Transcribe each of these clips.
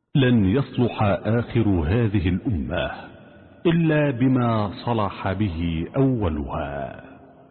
لن يصلح آخر هذه الأمة إلا بما صلح به أولها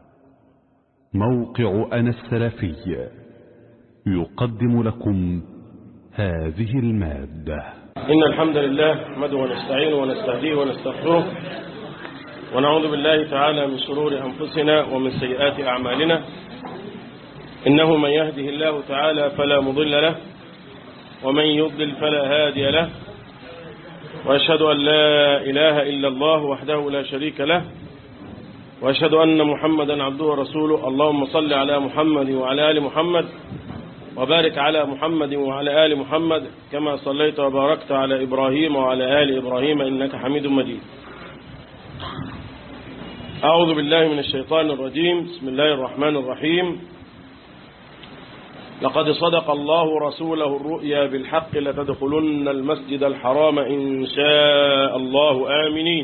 موقع أنا السلفي يقدم لكم هذه المادة إن الحمد لله نحمده ونستعينه ونستهديه ونستغفره ونعوذ بالله تعالى من شرور أنفسنا ومن سيئات أعمالنا إنه من يهده الله تعالى فلا مضل له ومن يضلل فلا هادي له وأشهد أن لا إله إلا الله وحده لا شريك له وأشهد أن محمدا عبده ورسوله اللهم صل على محمد وعلى آل محمد وبارك على محمد وعلى آل محمد كما صليت وباركت على إبراهيم وعلى آل إبراهيم إنك حميد مجيد أعوذ بالله من الشيطان الرجيم بسم الله الرحمن الرحيم لقد صدق الله رسوله الرؤيا بالحق لتدخلن المسجد الحرام إن شاء الله آمنين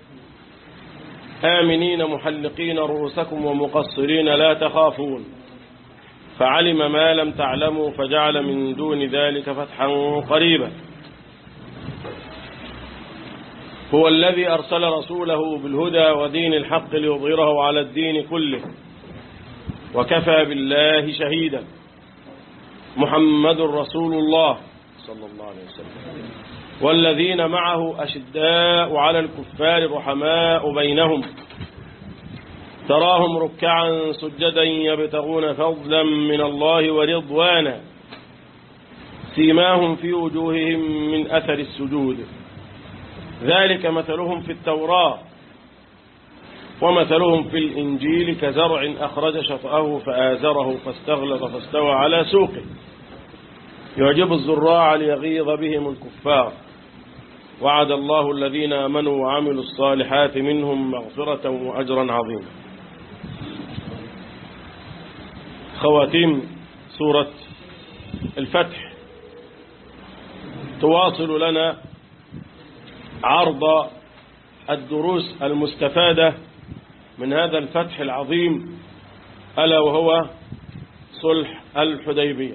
آمنين محلقين رؤوسكم ومقصرين لا تخافون فعلم ما لم تعلموا فجعل من دون ذلك فتحا قريبا هو الذي أرسل رسوله بالهدى ودين الحق ليظهره على الدين كله وكفى بالله شهيدا محمد رسول الله صلى الله عليه وسلم والذين معه أشداء على الكفار رحماء بينهم تراهم ركعا سجدا يبتغون فضلا من الله ورضوانا سيماهم في وجوههم من أثر السجود ذلك مثلهم في التوراة ومثلهم في الإنجيل كزرع أخرج شطأه فآزره فاستغلظ فاستوى على سوقه يعجب الزراع ليغيظ بهم الكفار وعد الله الذين آمنوا وعملوا الصالحات منهم مغفرة وأجرا عظيما خواتيم سورة الفتح تواصل لنا عرض الدروس المستفادة من هذا الفتح العظيم ألا وهو صلح الحديبية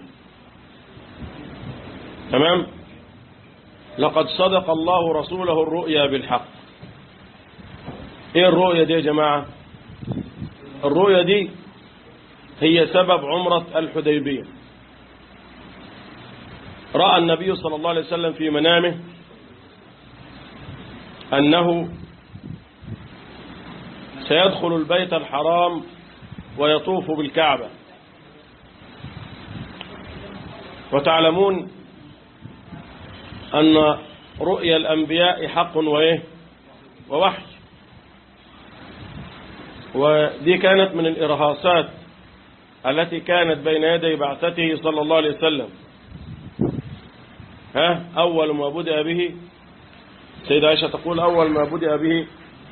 تمام لقد صدق الله رسوله الرؤيا بالحق ايه الرؤيا دي يا جماعة الرؤيا دي هي سبب عمرة الحديبية رأى النبي صلى الله عليه وسلم في منامه أنه سيدخل البيت الحرام ويطوف بالكعبة وتعلمون أن رؤيا الأنبياء حق وإيه ووحي ودي كانت من الإرهاصات التي كانت بين يدي بعثته صلى الله عليه وسلم ها أول ما بدأ به سيدة عائشة تقول أول ما بدأ به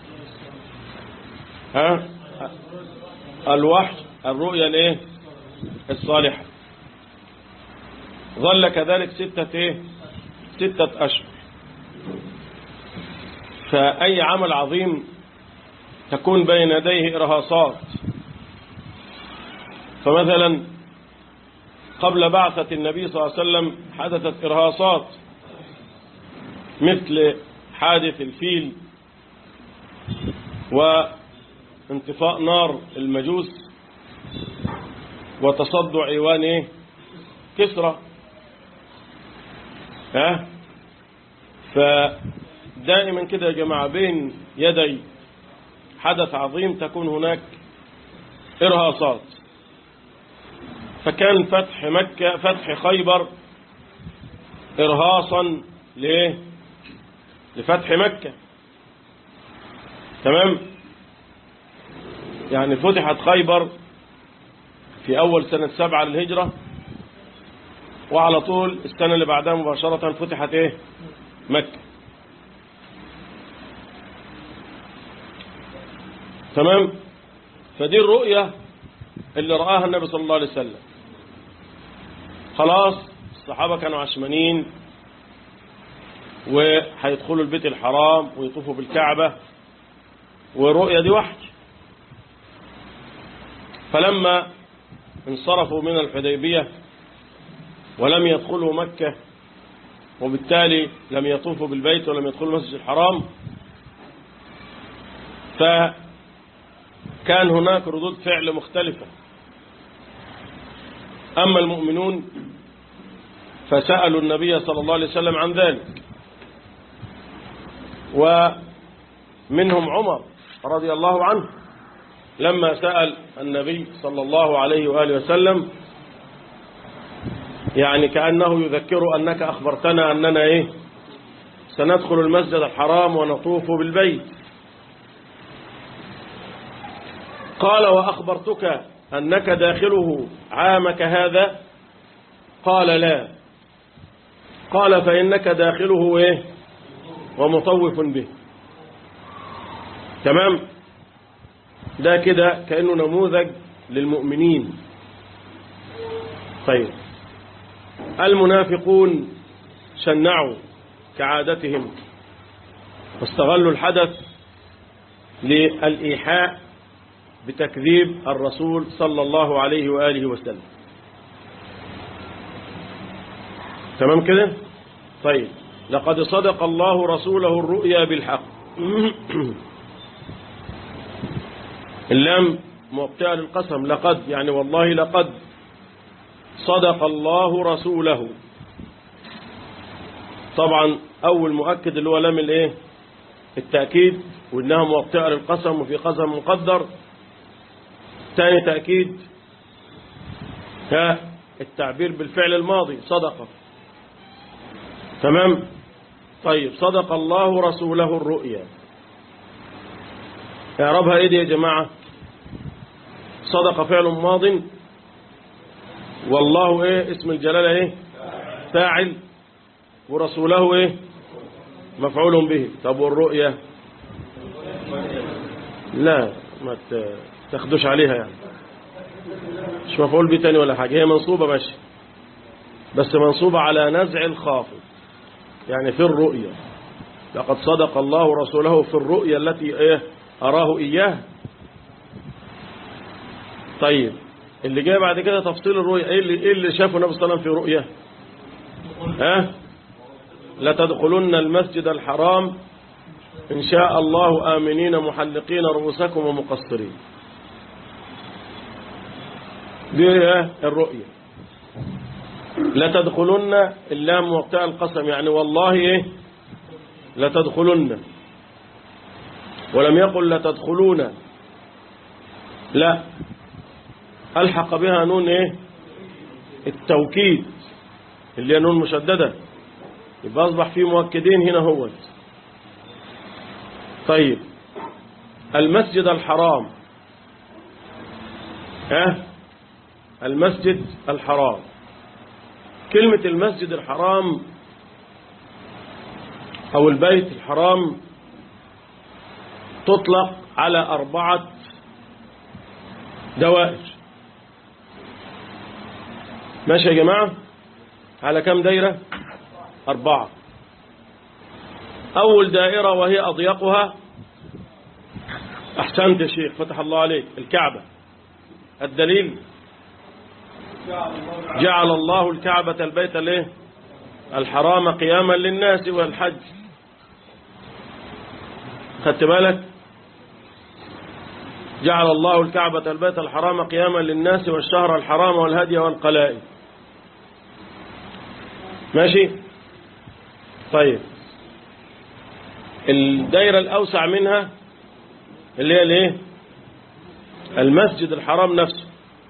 ها الوحي الرؤيا الايه الصالحة ظل كذلك ستة ايه ستة أشهر فأي عمل عظيم تكون بين يديه إرهاصات فمثلا قبل بعثة النبي صلى الله عليه وسلم حدثت إرهاصات مثل حادث الفيل وانطفاء نار المجوس وتصدع ايوان ايه كسرى ها فدائما كده يا جماعة بين يدي حدث عظيم تكون هناك إرهاصات فكان فتح مكة فتح خيبر إرهاصا ليه لفتح مكة تمام يعني فتحت خيبر في أول سنة سبعة للهجرة وعلى طول السنة اللي بعدها مباشرة فتحت إيه مكة تمام فدي الرؤية اللي رآها النبي صلى الله عليه وسلم خلاص الصحابة كانوا عشمانين وهيدخلوا البيت الحرام ويطوفوا بالكعبة والرؤية دي وحي فلما انصرفوا من الحديبية ولم يدخلوا مكة وبالتالي لم يطوفوا بالبيت ولم يدخلوا المسجد الحرام فكان هناك ردود فعل مختلفة أما المؤمنون فسألوا النبي صلى الله عليه وسلم عن ذلك ومنهم عمر رضي الله عنه لما سأل النبي صلى الله عليه وآله وسلم يعني كأنه يذكر أنك أخبرتنا أننا إيه سندخل المسجد الحرام ونطوف بالبيت قال وأخبرتك أنك داخله عامك هذا قال لا قال فإنك داخله إيه ومطوف به تمام ده كده كأنه نموذج للمؤمنين طيب المنافقون شنعوا كعادتهم واستغلوا الحدث للإيحاء بتكذيب الرسول صلى الله عليه وآله وسلم تمام كده طيب لقد صدق الله رسوله الرؤيا بالحق اللام مبتئة للقسم لقد يعني والله لقد صدق الله رسوله طبعا أول مؤكد اللي هو لام الايه التأكيد وإنها موطئة للقسم وفي قسم مقدر ثاني تأكيد ها التعبير بالفعل الماضي صدق تمام طيب صدق الله رسوله الرؤيا اعربها ايه دي يا جماعة صدق فعل ماض والله ايه اسم الجلالة ايه فاعل ورسوله ايه مفعول به طب والرؤيا لا ما تاخدوش عليها يعني مش مفعول به تاني ولا حاجة هي منصوبة ماشي بس منصوبة على نزع الخافض يعني في الرؤيا لقد صدق الله رسوله في الرؤيا التي ايه أراه إياه طيب اللي جاي بعد كده تفصيل الرؤيا ايه اللي, إيه اللي شافه النبي صلى الله عليه وسلم في رؤيا ها لتدخلن المسجد الحرام إن شاء الله آمنين محلقين رؤوسكم ومقصرين دي الرؤيا لتدخلن اللام وقتها القسم يعني والله ايه لتدخلن ولم يقل لتدخلون لا ألحق بها نون ايه التوكيد اللي هي نون مشددة يبقى أصبح في مؤكدين هنا هو طيب المسجد الحرام ها المسجد الحرام كلمة المسجد الحرام أو البيت الحرام تطلق على أربعة دوائر ماشي يا جماعة على كم دايرة أربعة أول دائرة وهي أضيقها أحسنت يا شيخ فتح الله عليك الكعبة الدليل جعل الله الكعبة البيت الايه الحرام قياما للناس والحج خدت بالك جعل الله الكعبة البيت الحرام قياما للناس والشهر الحرام والهدي والقلائد ماشي طيب الدائرة الأوسع منها اللي هي الايه المسجد الحرام نفسه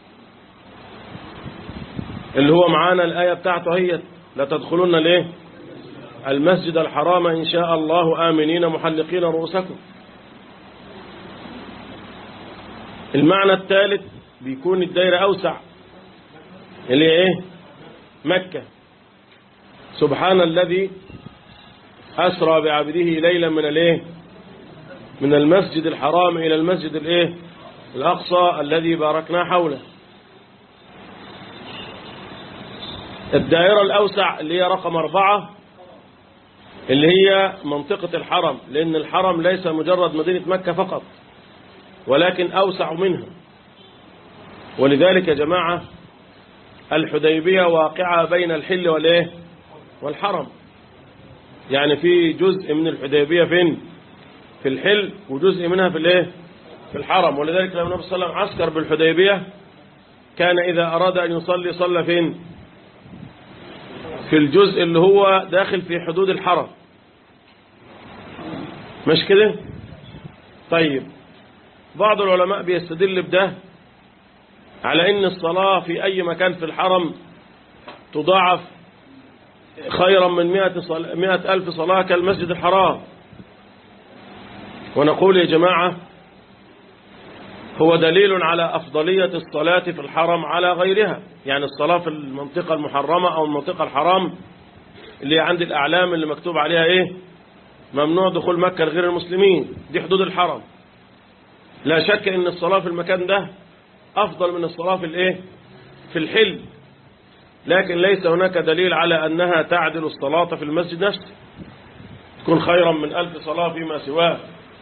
اللي هو معانا الآية بتاعته هي لا تدخلون الايه المسجد الحرام إن شاء الله آمنين محلقين رؤوسكم المعنى الثالث بيكون الدائرة أوسع اللي هي ايه مكة سبحان الذي أسرى بعبده ليلا من الايه من المسجد الحرام إلى المسجد الايه الأقصى الذي باركنا حوله الدائرة الأوسع اللي هي رقم أربعة اللي هي منطقة الحرم لأن الحرم ليس مجرد مدينة مكة فقط ولكن أوسع منها ولذلك يا جماعة الحديبية واقعة بين الحل والإيه والحرم يعني في جزء من الحديبية فين في الحل وجزء منها في الايه في الحرم ولذلك لما النبي صلى الله عليه وسلم عسكر بالحديبية كان إذا أراد أن يصلي صلى فين في الجزء اللي هو داخل في حدود الحرم مش كده طيب بعض العلماء بيستدل بده على ان الصلاة في اي مكان في الحرم تضاعف خيرا من مئة, صل... مئة ألف صلاة كالمسجد الحرام ونقول يا جماعة هو دليل على أفضلية الصلاة في الحرم على غيرها يعني الصلاة في المنطقة المحرمة أو المنطقة الحرام اللي عند الأعلام اللي مكتوب عليها إيه ممنوع دخول مكة لغير المسلمين دي حدود الحرم لا شك ان الصلاة في المكان ده افضل من الصلاة في الايه في الحل لكن ليس هناك دليل على انها تعدل الصلاة في المسجد نفسه تكون خيرا من الف صلاة فيما سواه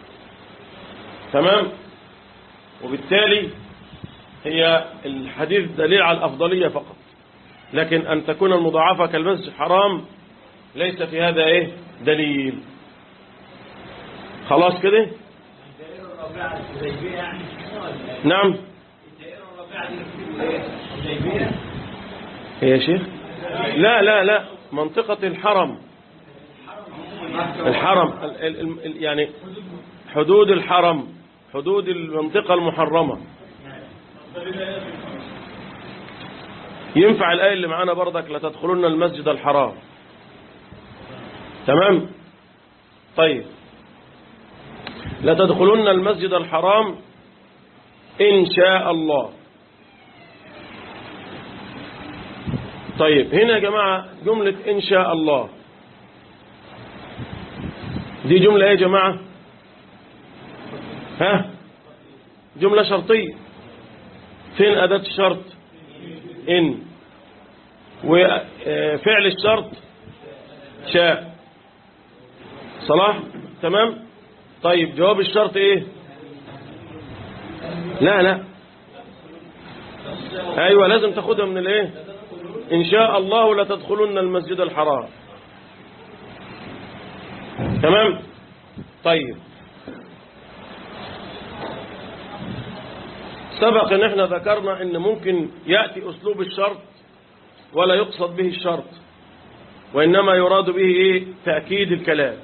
تمام وبالتالي هي الحديث دليل على الافضلية فقط لكن ان تكون المضاعفة كالمسجد الحرام ليس في هذا ايه دليل خلاص كده نعم يا شيخ لا لا لا منطقة الحرم الحرم ال ال ال يعني حدود الحرم حدود المنطقة المحرمة ينفع الآية اللي معانا برضك لا تدخلون المسجد الحرام تمام طيب لتدخلن المسجد الحرام إن شاء الله طيب هنا يا جماعة جملة إن شاء الله دي جملة ايه يا جماعة ها جملة شرطية فين أداة الشرط إن وفعل الشرط شاء صلاح تمام طيب جواب الشرط ايه لا لا ايوه لازم تاخدها من الايه ان شاء الله لتدخلن المسجد الحرام تمام طيب سبق ان احنا ذكرنا ان ممكن يأتي اسلوب الشرط ولا يقصد به الشرط وانما يراد به ايه تأكيد الكلام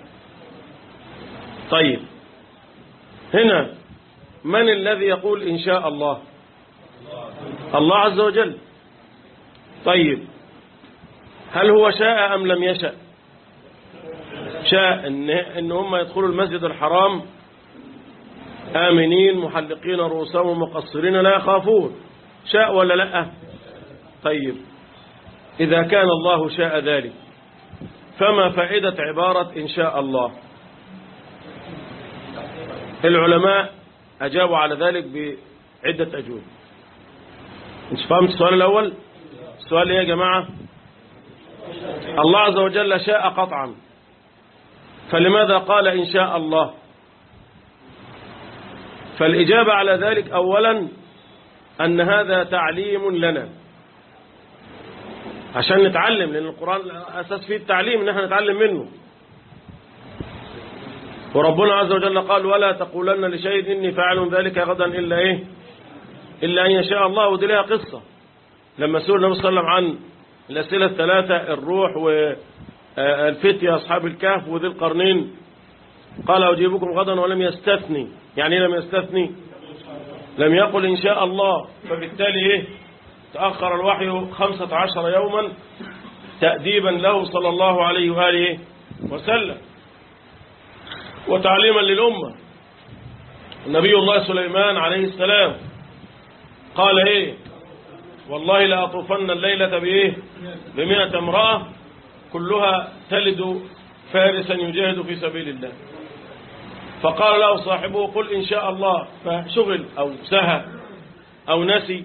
طيب هنا من الذي يقول إن شاء الله الله عز وجل طيب هل هو شاء أم لم يشاء شاء إن, إن هم يدخلوا المسجد الحرام آمنين محلقين رؤوسهم مقصرين لا يخافون شاء ولا لا طيب إذا كان الله شاء ذلك فما فائدة عبارة إن شاء الله العلماء أجابوا على ذلك بعدة أجوبة انت فهمت السؤال الأول السؤال ايه يا جماعة الله عز وجل شاء قطعا فلماذا قال إن شاء الله فالإجابة على ذلك أولا أن هذا تعليم لنا عشان نتعلم لأن القرآن أساس فيه التعليم إن احنا نتعلم منه وربنا عز وجل قال ولا تقولن لشيء إني فاعل ذلك غدا إلا إيه إلا أن يشاء الله ودي لها قصة لما سئل النبي صلى الله عليه وسلم عن الأسئلة الثلاثة الروح والفتية أصحاب الكهف وذي القرنين قال أجيبكم غدا ولم يستثني يعني إيه لم يستثني لم يقل إن شاء الله فبالتالي إيه تأخر الوحي خمسة عشر يوما تأديبا له صلى الله عليه وآله وسلم وتعليما للأمة نبي الله سليمان عليه السلام قال ايه والله لأطوفن الليلة بإيه بمئة امرأة كلها تلد فارسا يجاهد في سبيل الله فقال له صاحبه قل إن شاء الله فشغل أو سهى أو نسي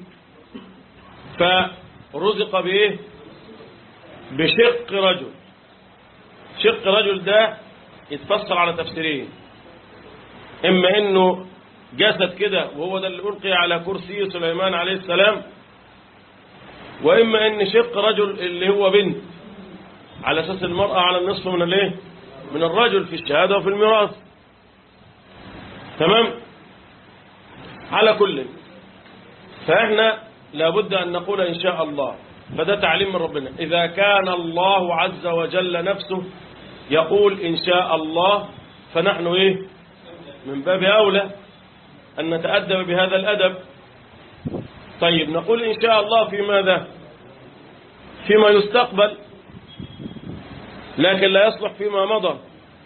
فرزق بإيه بشق رجل شق رجل ده يتفسر على تفسيرين إما إنه جسد كده وهو ده اللي ألقي على كرسي سليمان عليه السلام وإما إن شق رجل اللي هو بنت على أساس المرأة على النصف من الايه من الرجل في الشهادة وفي الميراث تمام على كل فإحنا لابد أن نقول إن شاء الله فده تعليم من ربنا إذا كان الله عز وجل نفسه يقول إن شاء الله فنحن إيه من باب أولى أن نتأدب بهذا الأدب طيب نقول إن شاء الله في ماذا فيما يستقبل لكن لا يصلح فيما مضى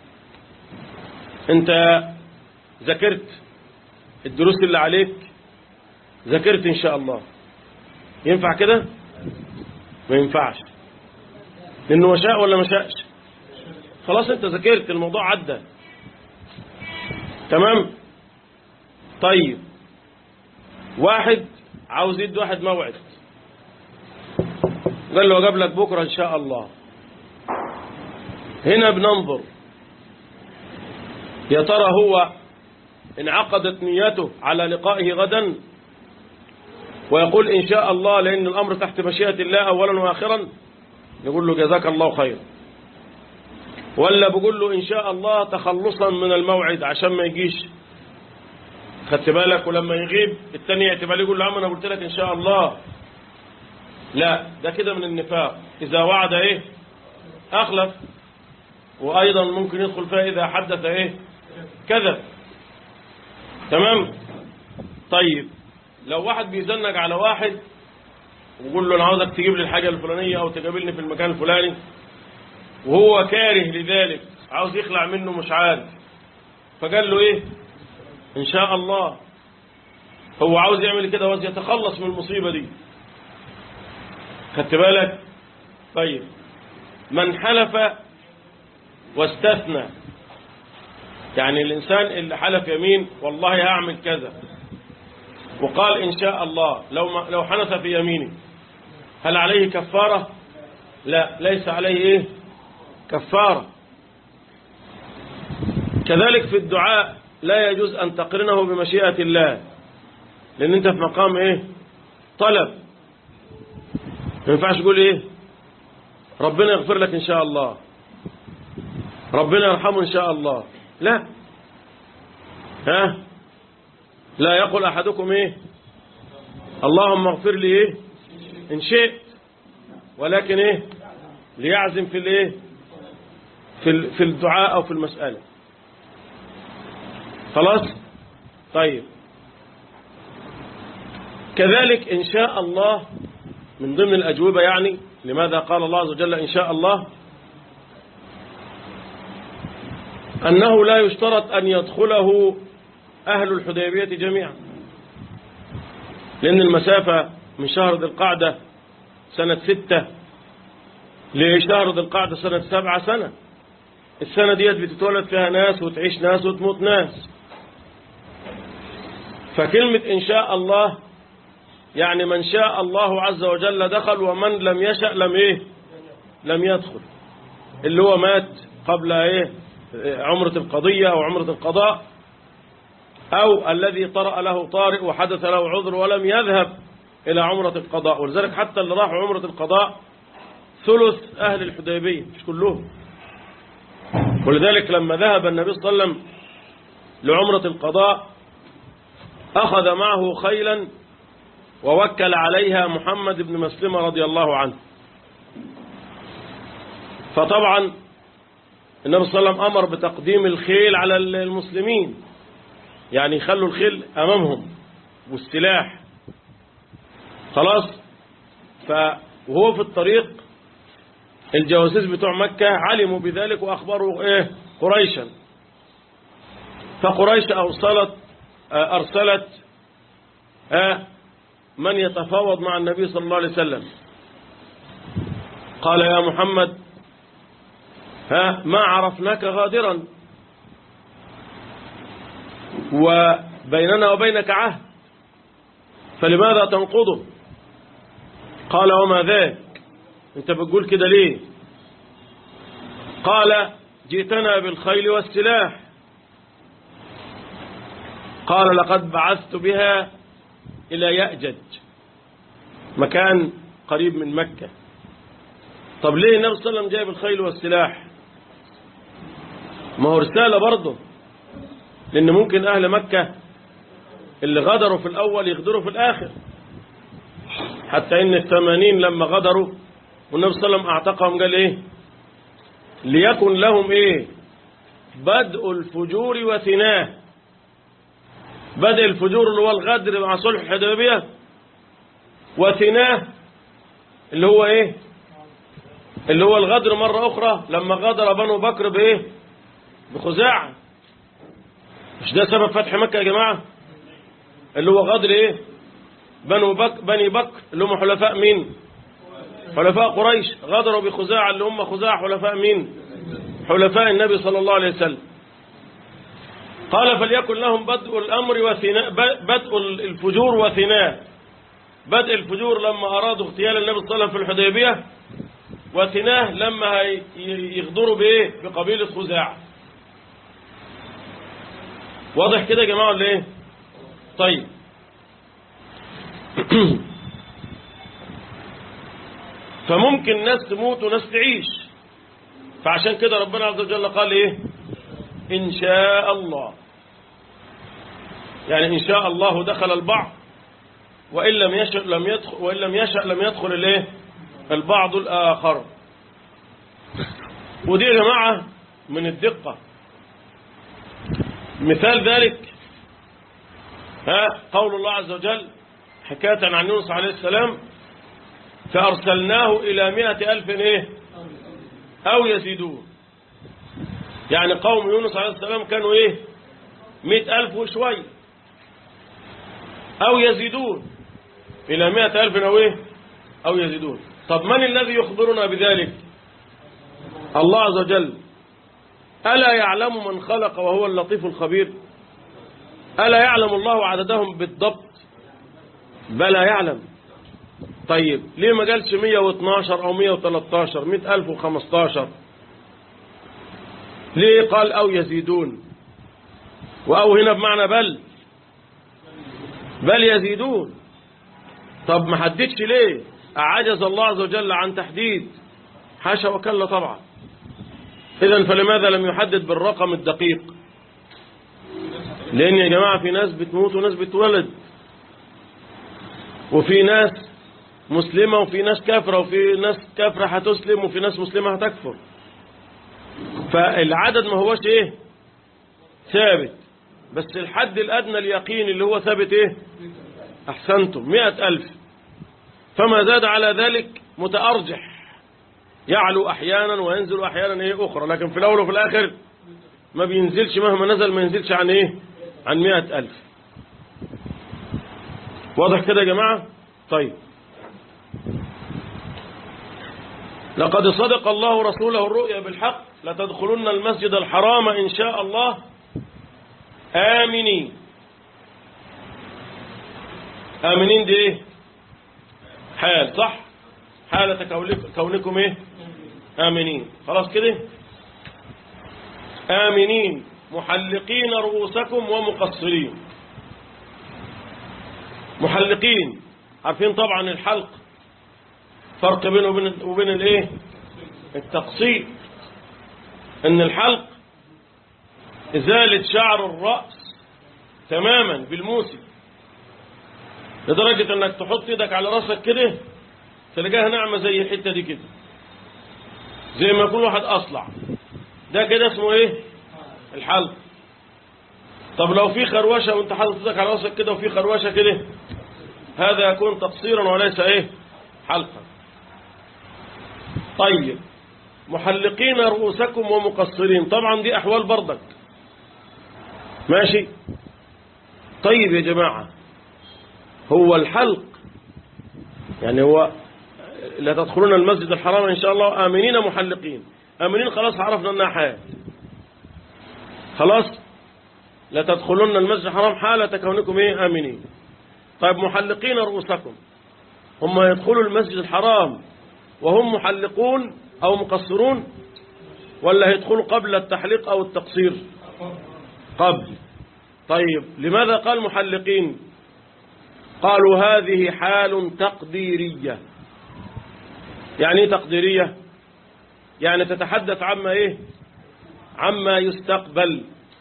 انت ذاكرت الدروس اللي عليك ذاكرت ان شاء الله ينفع كده ما ينفعش لانه شاء ولا ما شاءش خلاص انت ذاكرت الموضوع عدى تمام طيب واحد عاوز يدي واحد موعد قال له اجاب لك بكره ان شاء الله هنا بننظر يا ترى هو انعقدت نيته على لقائه غدا ويقول إن شاء الله لأن الأمر تحت مشيئة الله أولا وآخرا يقول له جزاك الله خير ولا بقول له إن شاء الله تخلصا من الموعد عشان ما يجيش خدت بالك ولما يغيب التاني يعتبر لي يقول له عم أنا قلت لك إن شاء الله لا ده كده من النفاق إذا وعد إيه أخلف وأيضا ممكن يدخل فيها إذا حدث إيه كذب تمام طيب لو واحد بيزنج على واحد ويقول له انا عاوزك تجيب لي الحاجه الفلانيه او تقابلني في المكان الفلاني وهو كاره لذلك عاوز يخلع منه مش عارف فقال له ايه ان شاء الله هو عاوز يعمل كده عاوز يتخلص من المصيبه دي خدت بالك طيب من حلف واستثنى يعني الإنسان اللي حلف يمين والله هعمل كذا وقال إن شاء الله لو ما لو حنث في يمينه هل عليه كفارة لا ليس عليه إيه كفارة كذلك في الدعاء لا يجوز أن تقرنه بمشيئة الله لأن أنت في مقام إيه طلب ما ينفعش تقول إيه ربنا يغفر لك إن شاء الله ربنا يرحمه إن شاء الله لا ها لا يقول أحدكم إيه اللهم اغفر لي إيه إن شئت ولكن إيه ليعزم في الإيه في في الدعاء أو في المسألة خلاص طيب كذلك إن شاء الله من ضمن الأجوبة يعني لماذا قال الله عز وجل إن شاء الله أنه لا يشترط أن يدخله أهل الحديبية جميعا لأن المسافة من شهر ذي القعدة سنة ستة لشهر ذي القعدة سنة سبعة سنة السنة ديت بتتولد فيها ناس وتعيش ناس وتموت ناس فكلمة إن شاء الله يعني من شاء الله عز وجل دخل ومن لم يشأ لم إيه لم يدخل اللي هو مات قبل إيه عمرة القضية أو عمرة القضاء أو الذي طرأ له طارئ وحدث له عذر ولم يذهب إلى عمرة القضاء ولذلك حتى اللي راحوا عمرة القضاء ثلث أهل الحديبية مش كلهم ولذلك لما ذهب النبي صلى الله عليه وسلم لعمرة القضاء أخذ معه خيلا ووكل عليها محمد بن مسلمة رضي الله عنه فطبعا النبي صلى الله عليه وسلم أمر بتقديم الخيل على المسلمين يعني يخلوا الخيل أمامهم والسلاح خلاص فهو في الطريق الجواسيس بتوع مكة علموا بذلك وأخبروا إيه قريشا فقريش أرسلت أرسلت من يتفاوض مع النبي صلى الله عليه وسلم قال يا محمد ها ما عرفناك غادرا وبيننا وبينك عهد فلماذا تنقضه قال وما ذاك انت بتقول كده ليه قال جئتنا بالخيل والسلاح قال لقد بعثت بها إلى يأجج مكان قريب من مكة طب ليه النبي صلى الله عليه وسلم جايب الخيل والسلاح ما هو رسالة برضه لأن ممكن أهل مكة اللي غدروا في الأول يغدروا في الآخر حتى إن الثمانين لما غدروا والنبي صلى الله عليه وسلم أعتقهم قال إيه ليكن لهم إيه بدء الفجور وثناه بدء الفجور اللي هو الغدر مع صلح الحديبية وثناه اللي هو إيه اللي هو الغدر مرة أخرى لما غدر بنو بكر بإيه بخزاعة مش ده سبب فتح مكة يا جماعة اللي هو غدر إيه بنو بك بني بكر اللي هم حلفاء مين حلفاء قريش غدروا بخزاعة اللي هم خزاعة حلفاء مين حلفاء النبي صلى الله عليه وسلم قال فليكن لهم بدء الأمر وثناء بدء الفجور وثناء بدء الفجور لما أرادوا اغتيال النبي صلى الله عليه وسلم في الحديبية وثناه لما يغدروا بإيه بقبيلة خزاعة واضح كده يا جماعة ولا إيه طيب فممكن ناس تموت وناس تعيش فعشان كده ربنا عز وجل قال ايه ان شاء الله يعني ان شاء الله دخل البعض وان لم يشأ لم يدخل وان لم يشأ لم يدخل الايه البعض الاخر ودي يا جماعه من الدقه مثال ذلك ها قول الله عز وجل حكاية عن يونس عليه السلام فأرسلناه إلى مئة ألف إيه أو يزيدون يعني قوم يونس عليه السلام كانوا إيه مئة ألف وشوي أو يزيدون إلى مئة ألف أو إيه أو يزيدون طب من الذي يخبرنا بذلك الله عز وجل ألا يعلم من خلق وهو اللطيف الخبير ألا يعلم الله عددهم بالضبط بلى يعلم طيب ليه ما قالش 112 أو 113 100 ألف وخمستاشر ليه قال أو يزيدون وأو هنا بمعنى بل بل يزيدون طب ما حددش ليه أعجز الله عز وجل عن تحديد حاشا وكلا طبعا إذا فلماذا لم يحدد بالرقم الدقيق لأن يا جماعة في ناس بتموت وناس بتولد وفي ناس مسلمة وفي ناس كافرة وفي ناس كافرة هتسلم وفي ناس مسلمة هتكفر فالعدد ما هوش ايه ثابت بس الحد الأدنى اليقين اللي هو ثابت ايه أحسنتم مئة ألف فما زاد على ذلك متأرجح يعلو أحيانا وينزل أحيانا ايه أخرى لكن في الأول وفي الآخر ما بينزلش مهما نزل ما ينزلش عن ايه عن مئة ألف واضح كده يا جماعة طيب لقد صدق الله رسوله الرؤيا بالحق لتدخلن المسجد الحرام إن شاء الله آمنين آمنين دي ايه حال صح حالة كونكم ايه آمنين خلاص كده آمنين محلقين رؤوسكم ومقصرين محلقين عارفين طبعا الحلق فرق بينه وبين وبين الايه التقصير ان الحلق ازاله شعر الراس تماما بالموسم لدرجه انك تحط ايدك على راسك كده تلاقيها ناعمه زي الحته دي كده زي ما يكون واحد اصلع ده كده اسمه ايه الحلق طب لو في خروشه وانت حاطط ايدك على راسك كده وفي خروشه كده هذا يكون تقصيرا وليس ايه حلقا طيب محلقين رؤوسكم ومقصرين طبعا دي احوال برضك ماشي طيب يا جماعة هو الحلق يعني هو لا تدخلون المسجد الحرام ان شاء الله امنين محلقين امنين خلاص عرفنا انها حال خلاص لا تدخلون المسجد الحرام حالة كونكم ايه امنين طيب محلقين رؤوسكم هم يدخلوا المسجد الحرام وهم محلقون أو مقصرون ولا يدخلوا قبل التحليق أو التقصير قبل طيب لماذا قال محلقين قالوا هذه حال تقديرية يعني ايه تقديرية يعني تتحدث عما ايه عما يستقبل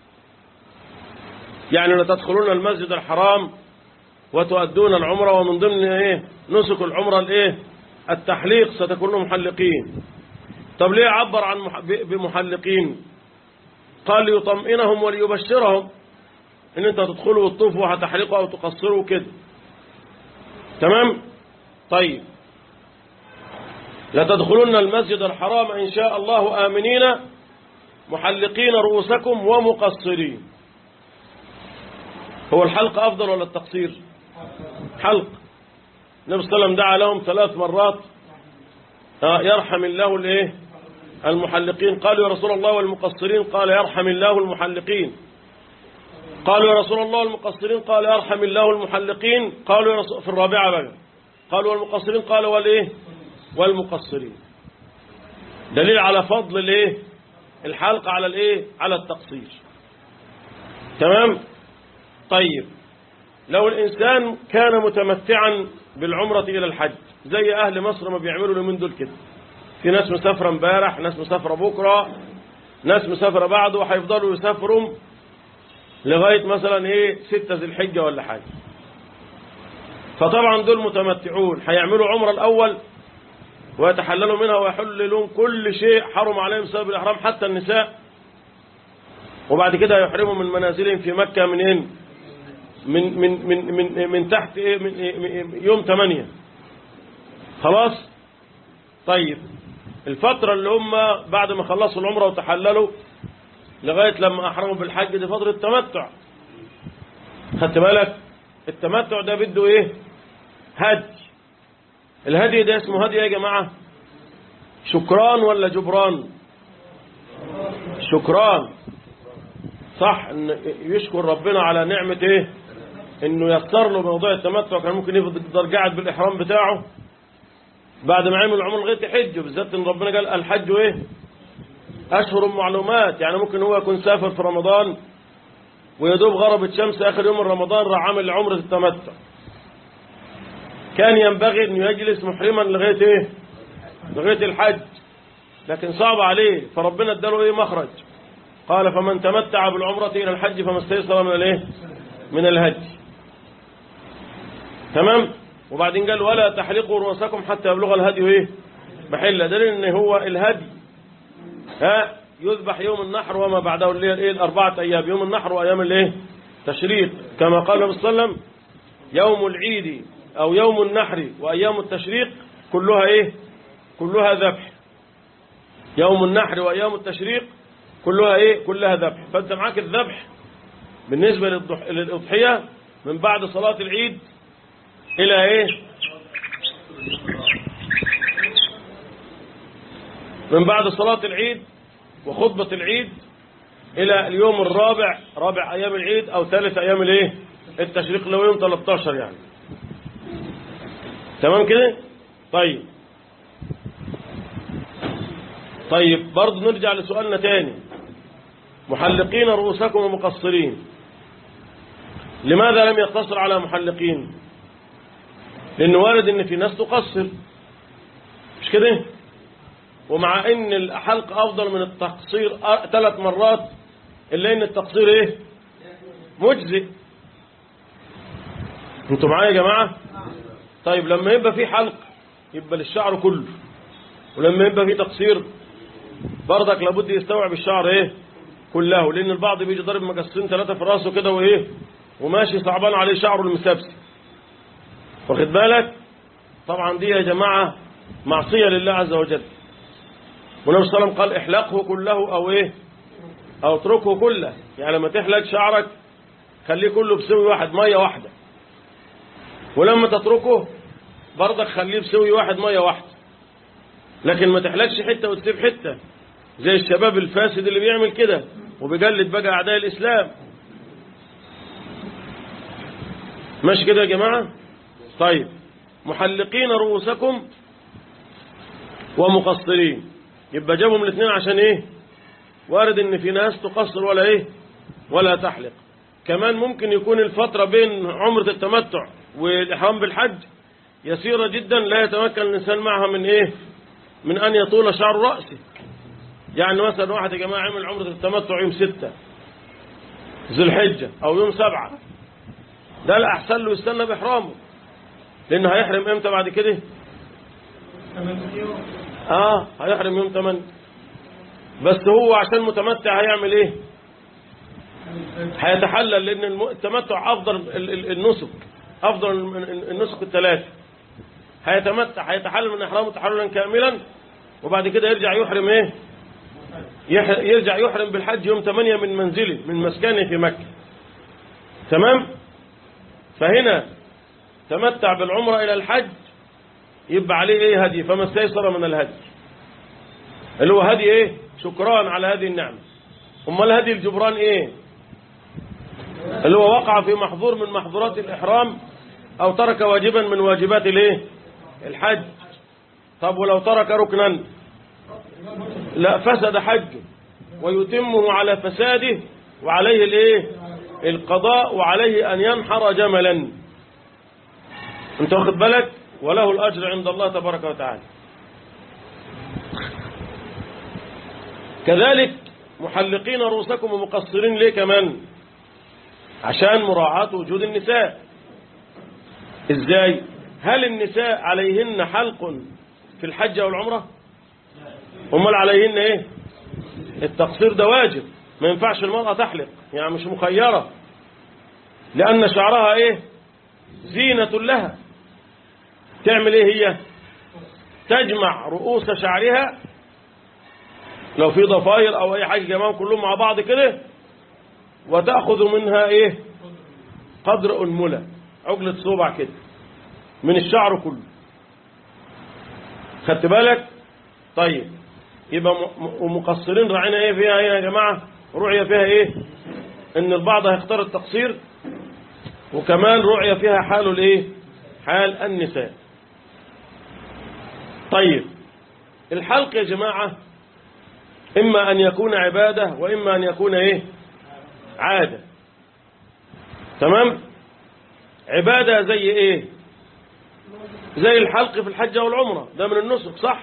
يعني لا تدخلون المسجد الحرام وتؤدون العمرة ومن ضمن ايه نسك العمرة الايه التحليق ستكونوا محلقين طب ليه عبر عن مح- ب- بمحلقين قال ليطمئنهم وليبشرهم ان انت تدخلوا وتطوفوا وهتحلقوا او تقصروا كده تمام طيب لتدخلن المسجد الحرام ان شاء الله امنين محلقين رؤوسكم ومقصرين هو الحلق افضل ولا التقصير حلق النبي صلى الله عليه وسلم دعا لهم ثلاث مرات آه، يرحم الله الايه المحلقين قالوا يا رسول الله والمقصرين قال يرحم الله المحلقين قالوا يا رسول الله والمقصرين قال يرحم الله المحلقين قالوا يا رسول في الرابعة بقى قالوا والمقصرين قال والايه والمقصرين دليل على فضل الايه الحلق على الايه على التقصير تمام طيب لو الإنسان كان متمتعا بالعمرة إلى الحج زي أهل مصر ما بيعملوا اليومين دول كده في ناس مسافرة امبارح ناس مسافرة بكرة ناس مسافرة بعده وهيفضلوا يسافروا لغاية مثلا ايه ستة ذي الحجة ولا حاجة فطبعا دول متمتعون هيعملوا عمرة الأول ويتحللوا منها ويحللون كل شيء حرم عليهم بسبب الإحرام حتى النساء وبعد كده يحرموا من منازلهم في مكة من إيه؟ من من من من من تحت إيه من إيه من يوم 8 خلاص طيب الفترة اللي هم بعد ما خلصوا العمرة وتحللوا لغاية لما أحرموا بالحج دي فترة تمتع خدت بالك التمتع ده بده إيه هدي الهدي ده اسمه هدي يا جماعة شكران ولا جبران شكران صح ان يشكر ربنا على نعمة ايه انه يسر له موضوع التمتع كان ممكن يفضل قاعد بالاحرام بتاعه بعد ما عمل العمر لغايه يحج بالذات ان ربنا قال الحج ايه اشهر معلومات يعني ممكن هو يكون سافر في رمضان ويدوب غربت شمس اخر يوم من رمضان راح عامل عمره التمتع كان ينبغي انه يجلس محرما لغايه ايه لغايه الحج لكن صعب عليه فربنا اداله ايه مخرج قال فمن تمتع بالعمرة إلى الحج فما استيسر من الايه من الهدي تمام وبعدين قال ولا تحلقوا رؤوسكم حتى يبلغ الهدي ايه محله دليل ان هو الهدي ها يذبح يوم النحر وما بعده اللي هي الايه الاربعه ايام يوم النحر وايام الايه تشريق كما قال النبي صلى الله عليه وسلم يوم العيد او يوم النحر وايام التشريق كلها ايه كلها ذبح يوم النحر وايام التشريق كلها ايه كلها ذبح فانت معاك الذبح بالنسبة للضح- للأضحية من بعد صلاة العيد إلى إيه من بعد صلاة العيد وخطبة العيد إلى اليوم الرابع رابع أيام العيد أو ثالث أيام الإيه التشريق اللي هو يوم 13 يعني تمام كده طيب طيب برضه نرجع لسؤالنا تاني محلقين رؤوسكم ومقصرين لماذا لم يقتصر على محلقين لأنه وارد ان في ناس تقصر مش كده ومع ان الحلق افضل من التقصير ثلاث مرات الا ان التقصير ايه مجزئ انتوا معايا يا جماعه طيب لما يبقى في حلق يبقى للشعر كله ولما يبقى في تقصير برضك لابد يستوعب الشعر ايه كله لان البعض بيجي ضارب مقصين ثلاثه في راسه كده وايه وماشي صعبان عليه شعره المسابسي واخد بالك طبعا دي يا جماعه معصيه لله عز وجل والنبي صلى الله عليه وسلم قال احلقه كله او ايه او اتركه كله يعني لما تحلق شعرك خليه كله بسوي واحد ميه واحده ولما تتركه برضك خليه بسوي واحد ميه واحده لكن ما تحلقش حته وتسيب حته زي الشباب الفاسد اللي بيعمل كده وبيجلد بقى اعداء الاسلام ماشي كده يا جماعه طيب محلقين رؤوسكم ومقصرين يبقى جابهم الاثنين عشان ايه وارد ان في ناس تقصر ولا ايه ولا تحلق كمان ممكن يكون الفترة بين عمرة التمتع والإحرام بالحج يسيرة جدا لا يتمكن الإنسان معها من إيه من أن يطول شعر رأسه يعني مثلا واحد يا جماعة عمل عمرة التمتع يوم ستة ذي الحجة أو يوم سبعة ده الأحسن له يستنى بإحرامه لأنه هيحرم إمتى بعد كده آه هيحرم يوم 8 بس هو عشان متمتع هيعمل إيه هيتحلل لأن الم- التمتع أفضل ال- ال- النسك أفضل ال- النسك الثلاثة هيتمتع هيتحلل من إحرامه تحللا كاملا وبعد كده يرجع يحرم إيه يح- يرجع يحرم بالحج يوم 8 من منزله من مسكنه في مكة تمام فهنا تمتع بالعمرة إلى الحج يبقى عليه إيه هدي فما استيسر من الهدي اللي هو هدي إيه شكران على هذه النعمة أمال هدي الجبران إيه اللي هو وقع في محظور من محظورات الإحرام أو ترك واجبا من واجبات الإيه الحج طب ولو ترك ركنا لا فسد حجه ويتمه على فساده وعليه الايه القضاء وعليه ان ينحر جملا انت واخد بالك وله الاجر عند الله تبارك وتعالى كذلك محلقين رؤوسكم ومقصرين ليه كمان عشان مراعاة وجود النساء ازاي هل النساء عليهن حلق في الحج او العمره امال عليهن ايه التقصير ده واجب ما ينفعش المرأة تحلق يعني مش مخيرة لأن شعرها ايه زينة لها تعمل ايه هي تجمع رؤوس شعرها لو في ضفاير او اي حاجة جمعهم كلهم مع بعض كده وتأخذ منها ايه قدر أنملة عقلة صوبع كده من الشعر كله خدت بالك طيب يبقى م- م- ومقصرين راعينا ايه فيها ايه يا جماعة رؤية فيها ايه ان البعض هيختار التقصير وكمان رؤية فيها حال الايه حال النساء طيب الحلق يا جماعة اما ان يكون عبادة واما ان يكون ايه عادة تمام عبادة زي ايه زي الحلق في الحج والعمرة ده من النسك صح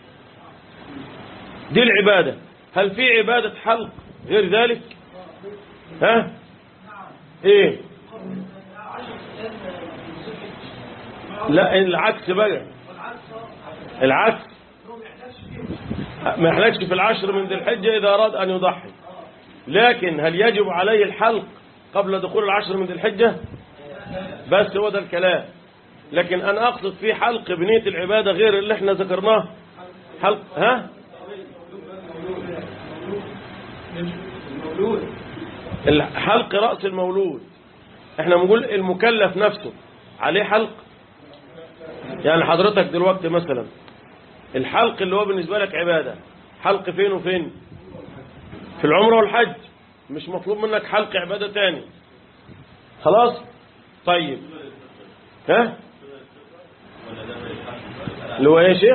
دي العبادة هل في عبادة حلق غير ذلك ها ايه لا العكس بقى العكس ما يحلقش في العشر من ذي الحجة إذا أراد أن يضحي لكن هل يجب عليه الحلق قبل دخول العشر من ذي الحجة بس هو ده الكلام لكن أنا أقصد في حلق بنية العبادة غير اللي احنا ذكرناه حلق ها حلق رأس المولود احنا بنقول المكلف نفسه عليه حلق يعني حضرتك دلوقتي مثلا الحلق اللي هو بالنسبة لك عبادة حلق فين وفين في العمرة والحج مش مطلوب منك حلق عبادة تاني خلاص طيب ها اللي هو ايه يا شيخ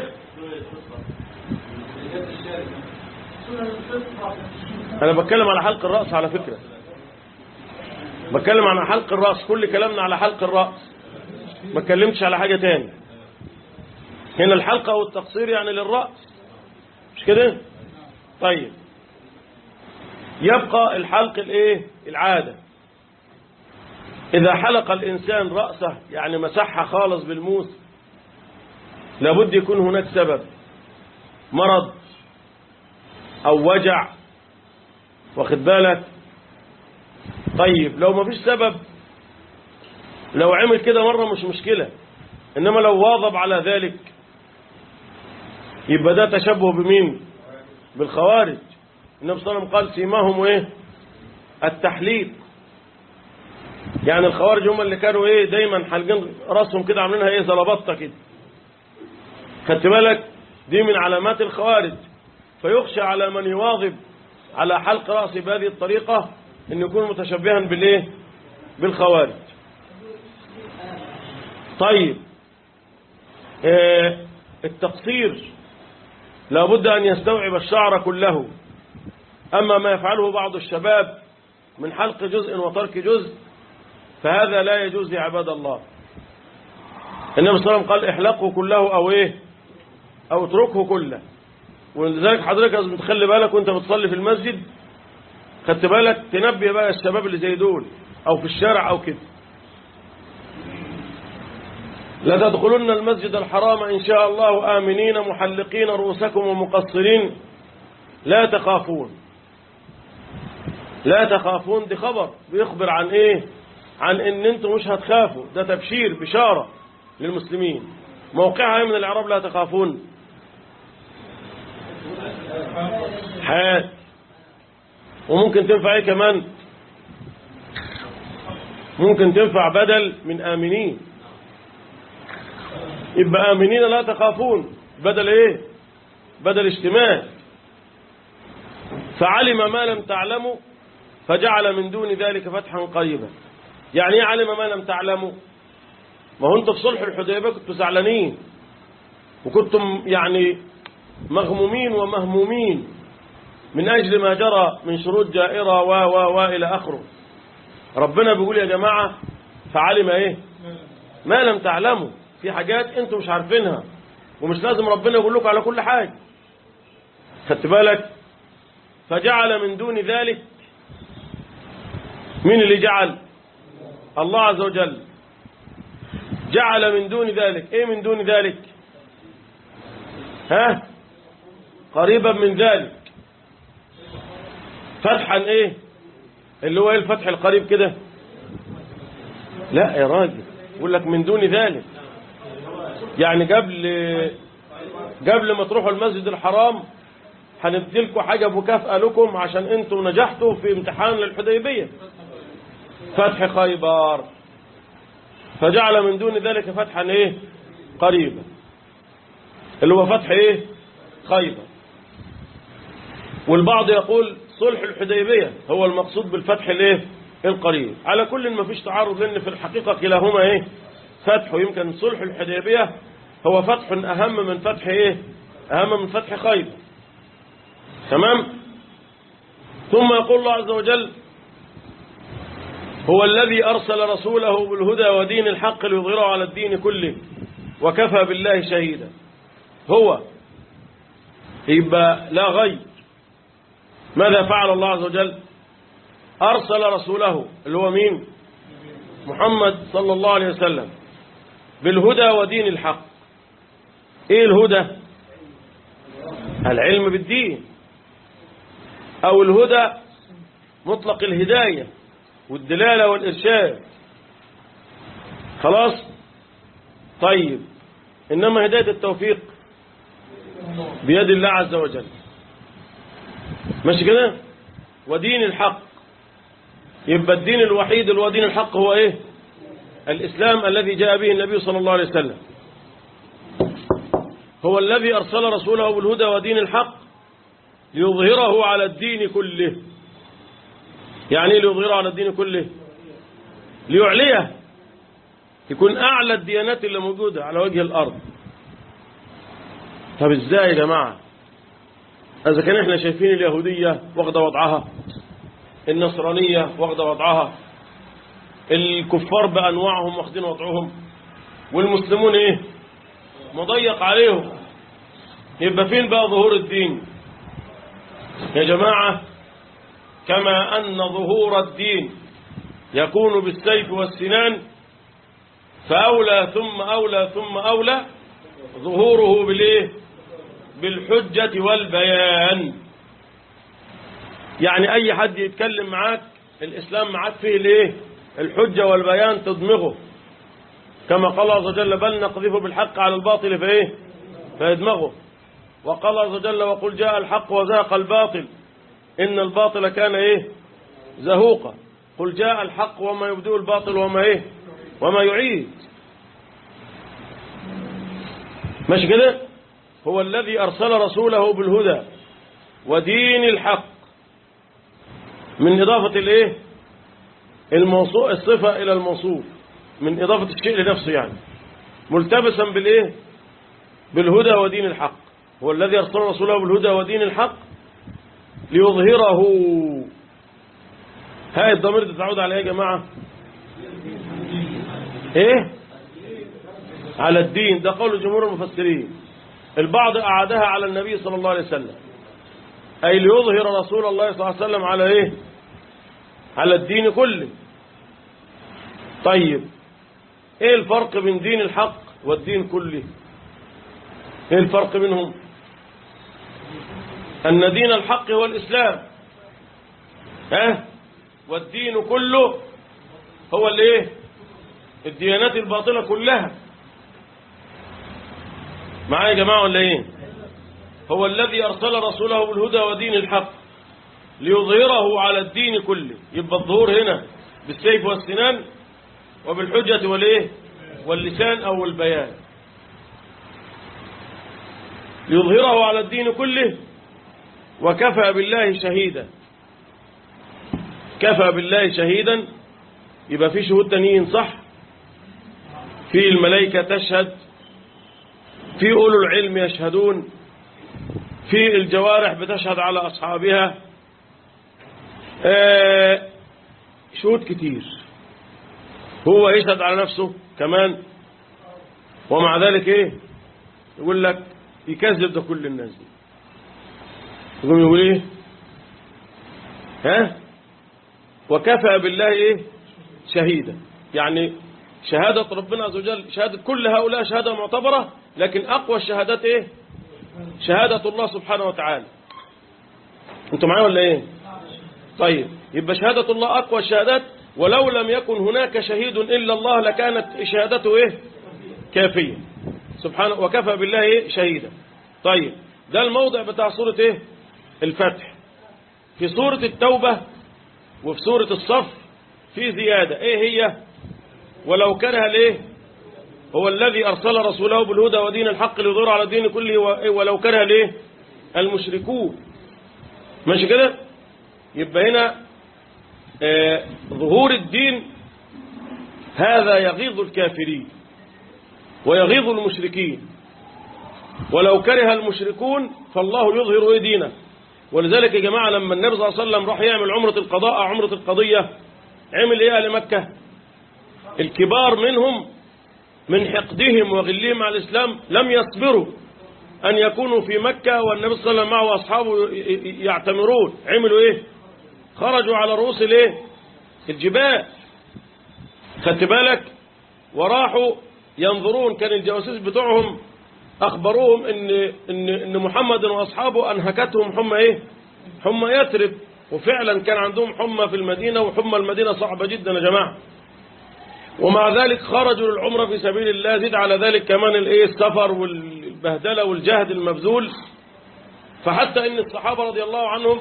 انا بتكلم على حلق الرأس على فكرة بتكلم عن حلق الرأس كل كلامنا على حلق الرأس ما اتكلمتش على حاجة تاني هنا الحلقة او التقصير يعني للرأس مش كده طيب يبقى الحلق الايه العادة اذا حلق الانسان رأسه يعني مسحها خالص بالموس لابد يكون هناك سبب مرض او وجع واخد بالك طيب لو ما فيش سبب لو عمل كده مرة مش مشكلة انما لو واظب على ذلك يبقى ده تشبه بمين بالخوارج النبي صلى الله عليه وسلم قال سيماهم ايه التحليق يعني الخوارج هم اللي كانوا ايه دايما حالقين راسهم كده عاملينها ايه زلبطه كده خدت بالك دي من علامات الخوارج فيخشى على من يواظب على حلق راسه بهذه الطريقه ان يكون متشبها بالايه بالخوارج طيب آه التقصير لابد أن يستوعب الشعر كله أما ما يفعله بعض الشباب من حلق جزء وترك جزء فهذا لا يجوز يا عباد الله النبي صلى الله عليه وسلم قال احلقه كله أو إيه أو اتركه كله ولذلك حضرتك لازم تخلي بالك وانت بتصلي في المسجد خدت بالك تنبه بقى الشباب اللي زي دول او في الشارع او كده لا تدخلن المسجد الحرام إن شاء الله آمنين محلقين رؤوسكم ومقصرين لا تخافون لا تخافون دي خبر بيخبر عن ايه عن ان انتم مش هتخافوا ده تبشير بشارة للمسلمين موقعها إيه من الاعراب لا تخافون حياة وممكن تنفع ايه كمان ممكن تنفع بدل من آمنين يبقى آمنين لا تخافون بدل ايه بدل اشتمال فعلم ما لم تعلموا فجعل من دون ذلك فتحا قريبا يعني ايه علم ما لم تعلموا ما هو انتوا في صلح الحديبيه كنتوا زعلانين وكنتم يعني مغمومين ومهمومين من أجل ما جرى من شروط جائرة و و و إلى آخره ربنا بيقول يا جماعة فعلم إيه ما لم تعلموا في حاجات أنتم مش عارفينها ومش لازم ربنا يقول لكم على كل حاجة خدت بالك فجعل من دون ذلك مين اللي جعل الله عز وجل جعل من دون ذلك ايه من دون ذلك ها قريبا من ذلك فتحا ايه اللي هو ايه الفتح القريب كده لا يا راجل يقول لك من دون ذلك يعني قبل قبل ما تروحوا المسجد الحرام هنديلكم حاجة مكافأة لكم عشان انتم نجحتوا في امتحان للحديبية فتح خيبر فجعل من دون ذلك فتحا ايه قريبا اللي هو فتح ايه خيبر والبعض يقول صلح الحديبية هو المقصود بالفتح الايه القريب على كل ما فيش تعارض لان في الحقيقة كلاهما ايه فتح ويمكن صلح الحديبية هو فتح اهم من فتح ايه اهم من فتح خيبر تمام ثم يقول الله عز وجل هو الذي أرسل رسوله بالهدى ودين الحق ليظهره على الدين كله وكفى بالله شهيدا هو يبقى لا غير ماذا فعل الله عز وجل أرسل رسوله اللي هو مين محمد صلى الله عليه وسلم بالهدى ودين الحق ايه الهدى العلم بالدين او الهدى مطلق الهداية والدلالة والإرشاد خلاص طيب إنما هداية التوفيق بيد الله عز وجل ماشي كده ودين الحق يبقى الدين الوحيد اللي هو دين الحق هو ايه الإسلام الذي جاء به النبي صلى الله عليه وسلم هو الذي أرسل رسوله بالهدى ودين الحق ليظهره على الدين كله يعني ايه ليظهره على الدين كله ليعليه يكون أعلى الديانات اللي موجودة على وجه الأرض طب ازاي يا جماعة إذا كان احنا شايفين اليهودية واخدة وضعها النصرانية واخدة وضعها الكفار بأنواعهم واخدين وضعهم والمسلمون ايه مضيق عليهم يبقى فين بقى ظهور الدين يا جماعة كما أن ظهور الدين يكون بالسيف والسنان فأولى ثم أولى ثم أولى ظهوره بالإيه بالحجة والبيان يعني أي حد يتكلم معاك الإسلام معاك فيه الإيه الحجة والبيان تدمغه كما قال الله عز وجل بل نقذف بالحق على الباطل فإيه فيدمغه وقال عز وجل وقل جاء الحق وزاق الباطل إن الباطل كان إيه زهوقا قل جاء الحق وما يبدو الباطل وما إيه وما يعيد ماشي كده هو الذي أرسل رسوله بالهدى ودين الحق من إضافة الإيه الموصوف الصفة إلى الموصوف من إضافة الشيء لنفسه يعني ملتبسا بالإيه بالهدى ودين الحق هو الذي أرسل رسوله بالهدى ودين الحق ليظهره هاي الضمير تتعود على ايه يا جماعة ايه على الدين ده قول جمهور المفسرين البعض أعادها على النبي صلى الله عليه وسلم أي ليظهر رسول الله صلى الله عليه وسلم على إيه على الدين كله طيب إيه الفرق بين دين الحق والدين كله إيه الفرق بينهم أن دين الحق هو الإسلام ها والدين كله هو الايه الديانات الباطلة كلها معايا يا جماعة ولا ايه هو الذي أرسل رسوله بالهدى ودين الحق ليظهره على الدين كله يبقى الظهور هنا بالسيف والسنان وبالحجة والايه واللسان أو البيان ليظهره على الدين كله وكفى بالله شهيدا كفى بالله شهيدا يبقى في شهود تانيين صح في الملائكة تشهد في أولو العلم يشهدون في الجوارح بتشهد على أصحابها آه شهود كتير هو يشهد على نفسه كمان ومع ذلك ايه يقول لك يكذب ده كل الناس دي يقوم يقول ايه ها وكفى بالله ايه شهيدا يعني شهادة ربنا عز وجل شهادة كل هؤلاء شهادة معتبرة لكن أقوى الشهادات إيه شهادة الله سبحانه وتعالى أنتم معايا ولا إيه طيب يبقى شهادة الله أقوى الشهادات ولو لم يكن هناك شهيد إلا الله لكانت شهادته إيه كافية سبحانه وكفى بالله إيه شهيدا طيب ده الموضع بتاع سورة إيه الفتح في سورة التوبة وفي سورة الصف في زيادة إيه هي ولو كره ليه هو الذي أرسل رسوله بالهدى ودين الحق ليظهر على الدين كله ولو كره ليه المشركون ماشي كده يبقى هنا آه ظهور الدين هذا يغيظ الكافرين ويغيظ المشركين ولو كره المشركون فالله يظهر ايه دينه ولذلك يا جماعة لما النبي صلى الله عليه وسلم راح يعمل عمرة القضاء أو عمرة القضية عمل ايه أهل مكة الكبار منهم من حقدهم وغلهم على الإسلام لم يصبروا أن يكونوا في مكة والنبي صلى الله عليه وسلم معه وأصحابه يعتمرون عملوا إيه خرجوا على رؤوس الإيه الجبال خدت بالك وراحوا ينظرون كان الجواسيس بتوعهم أخبروهم إن, إن, إن محمد وأصحابه أنهكتهم حمى إيه حمى يثرب وفعلا كان عندهم حمى في المدينة وحمى المدينة صعبة جدا يا جماعة ومع ذلك خرجوا للعمرة في سبيل الله زيد على ذلك كمان الايه السفر والبهدلة والجهد المبذول فحتى ان الصحابة رضي الله عنهم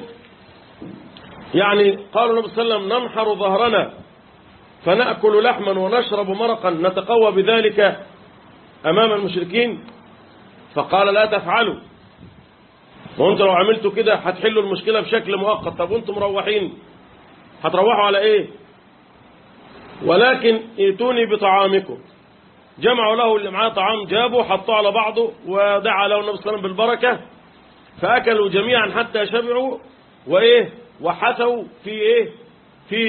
يعني قالوا النبي صلى الله عليه وسلم ننحر ظهرنا فنأكل لحما ونشرب مرقا نتقوى بذلك أمام المشركين فقال لا تفعلوا وانتم لو عملتوا كده هتحلوا المشكلة بشكل مؤقت طب وانتم مروحين هتروحوا على ايه ولكن ائتوني بطعامكم جمعوا له اللي معاه طعام جابوا حطوه على بعضه ودعا له النبي صلى الله عليه وسلم بالبركة فأكلوا جميعا حتى شبعوا وإيه وحثوا في إيه في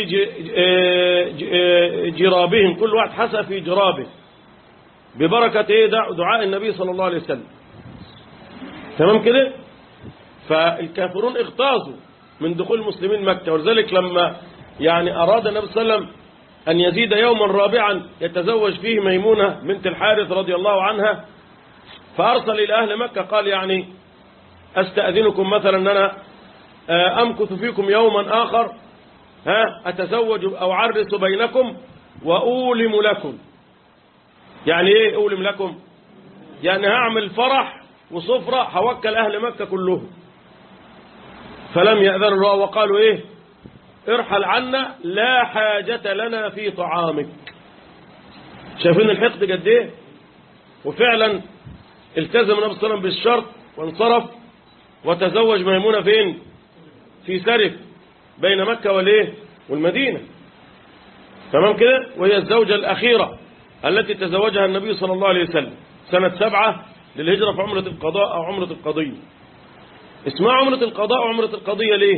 جرابهم كل واحد حثى في جرابه ببركة إيه دعاء النبي صلى الله عليه وسلم تمام كده فالكافرون اغتاظوا من دخول المسلمين مكة ولذلك لما يعني أراد النبي صلى الله عليه وسلم أن يزيد يوما رابعا يتزوج فيه ميمونة بنت الحارث رضي الله عنها فأرسل إلى أهل مكة قال يعني أستأذنكم مثلا أن أنا أمكث فيكم يوما آخر ها أتزوج أو عرس بينكم وأولم لكم يعني إيه أولم لكم يعني هعمل فرح وصفرة هوكل أهل مكة كلهم فلم يأذنوا الله وقالوا إيه ارحل عنا لا حاجة لنا في طعامك شايفين الحقد قد ايه وفعلا التزم النبي صلى الله عليه وسلم بالشرط وانصرف وتزوج ميمونة فين في سرف بين مكة والايه والمدينة تمام كده وهي الزوجة الأخيرة التي تزوجها النبي صلى الله عليه وسلم سنة سبعة للهجرة في عمرة القضاء أو عمرة القضية اسمها عمرة القضاء وعمرة القضية ليه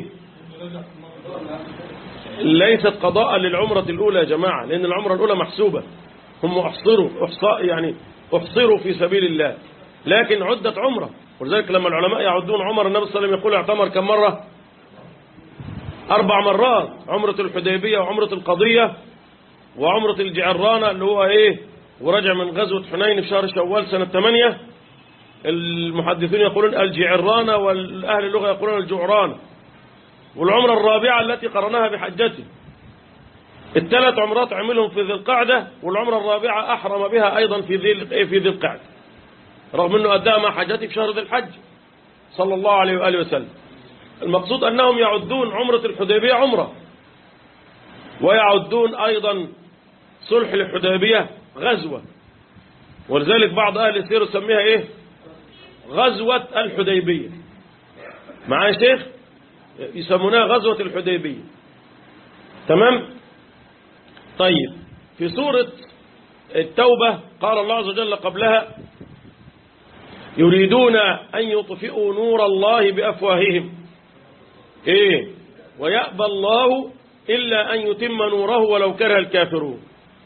ليست قضاء للعمرة الأولى يا جماعة لأن العمرة الأولى محسوبة هم أحصروا إحصاء يعني أحصروا في سبيل الله لكن عدت عمرة ولذلك لما العلماء يعدون عمر النبي صلى الله عليه وسلم يقول اعتمر كم مرة أربع مرات عمرة الحديبية وعمرة القضية وعمرة الجعرانة اللي هو إيه ورجع من غزوة حنين في شهر شوال سنة 8 المحدثون يقولون الجعرانة والأهل اللغة يقولون الجعرانة والعمرة الرابعة التي قرناها بحجته الثلاث عمرات عملهم في ذي القعدة والعمرة الرابعة أحرم بها أيضا في ذي في ذي القعدة رغم أنه أداها مع حجته في شهر ذي الحج صلى الله عليه وآله وسلم المقصود أنهم يعدون عمرة الحديبية عمرة ويعدون أيضا صلح الحديبية غزوة ولذلك بعض أهل السير يسميها إيه غزوة الحديبية معايا شيخ يسمونها غزوة الحديبية تمام طيب في سورة التوبة قال الله عز وجل قبلها يريدون أن يطفئوا نور الله بأفواههم إيه ويأبى الله إلا أن يتم نوره ولو كره الكافرون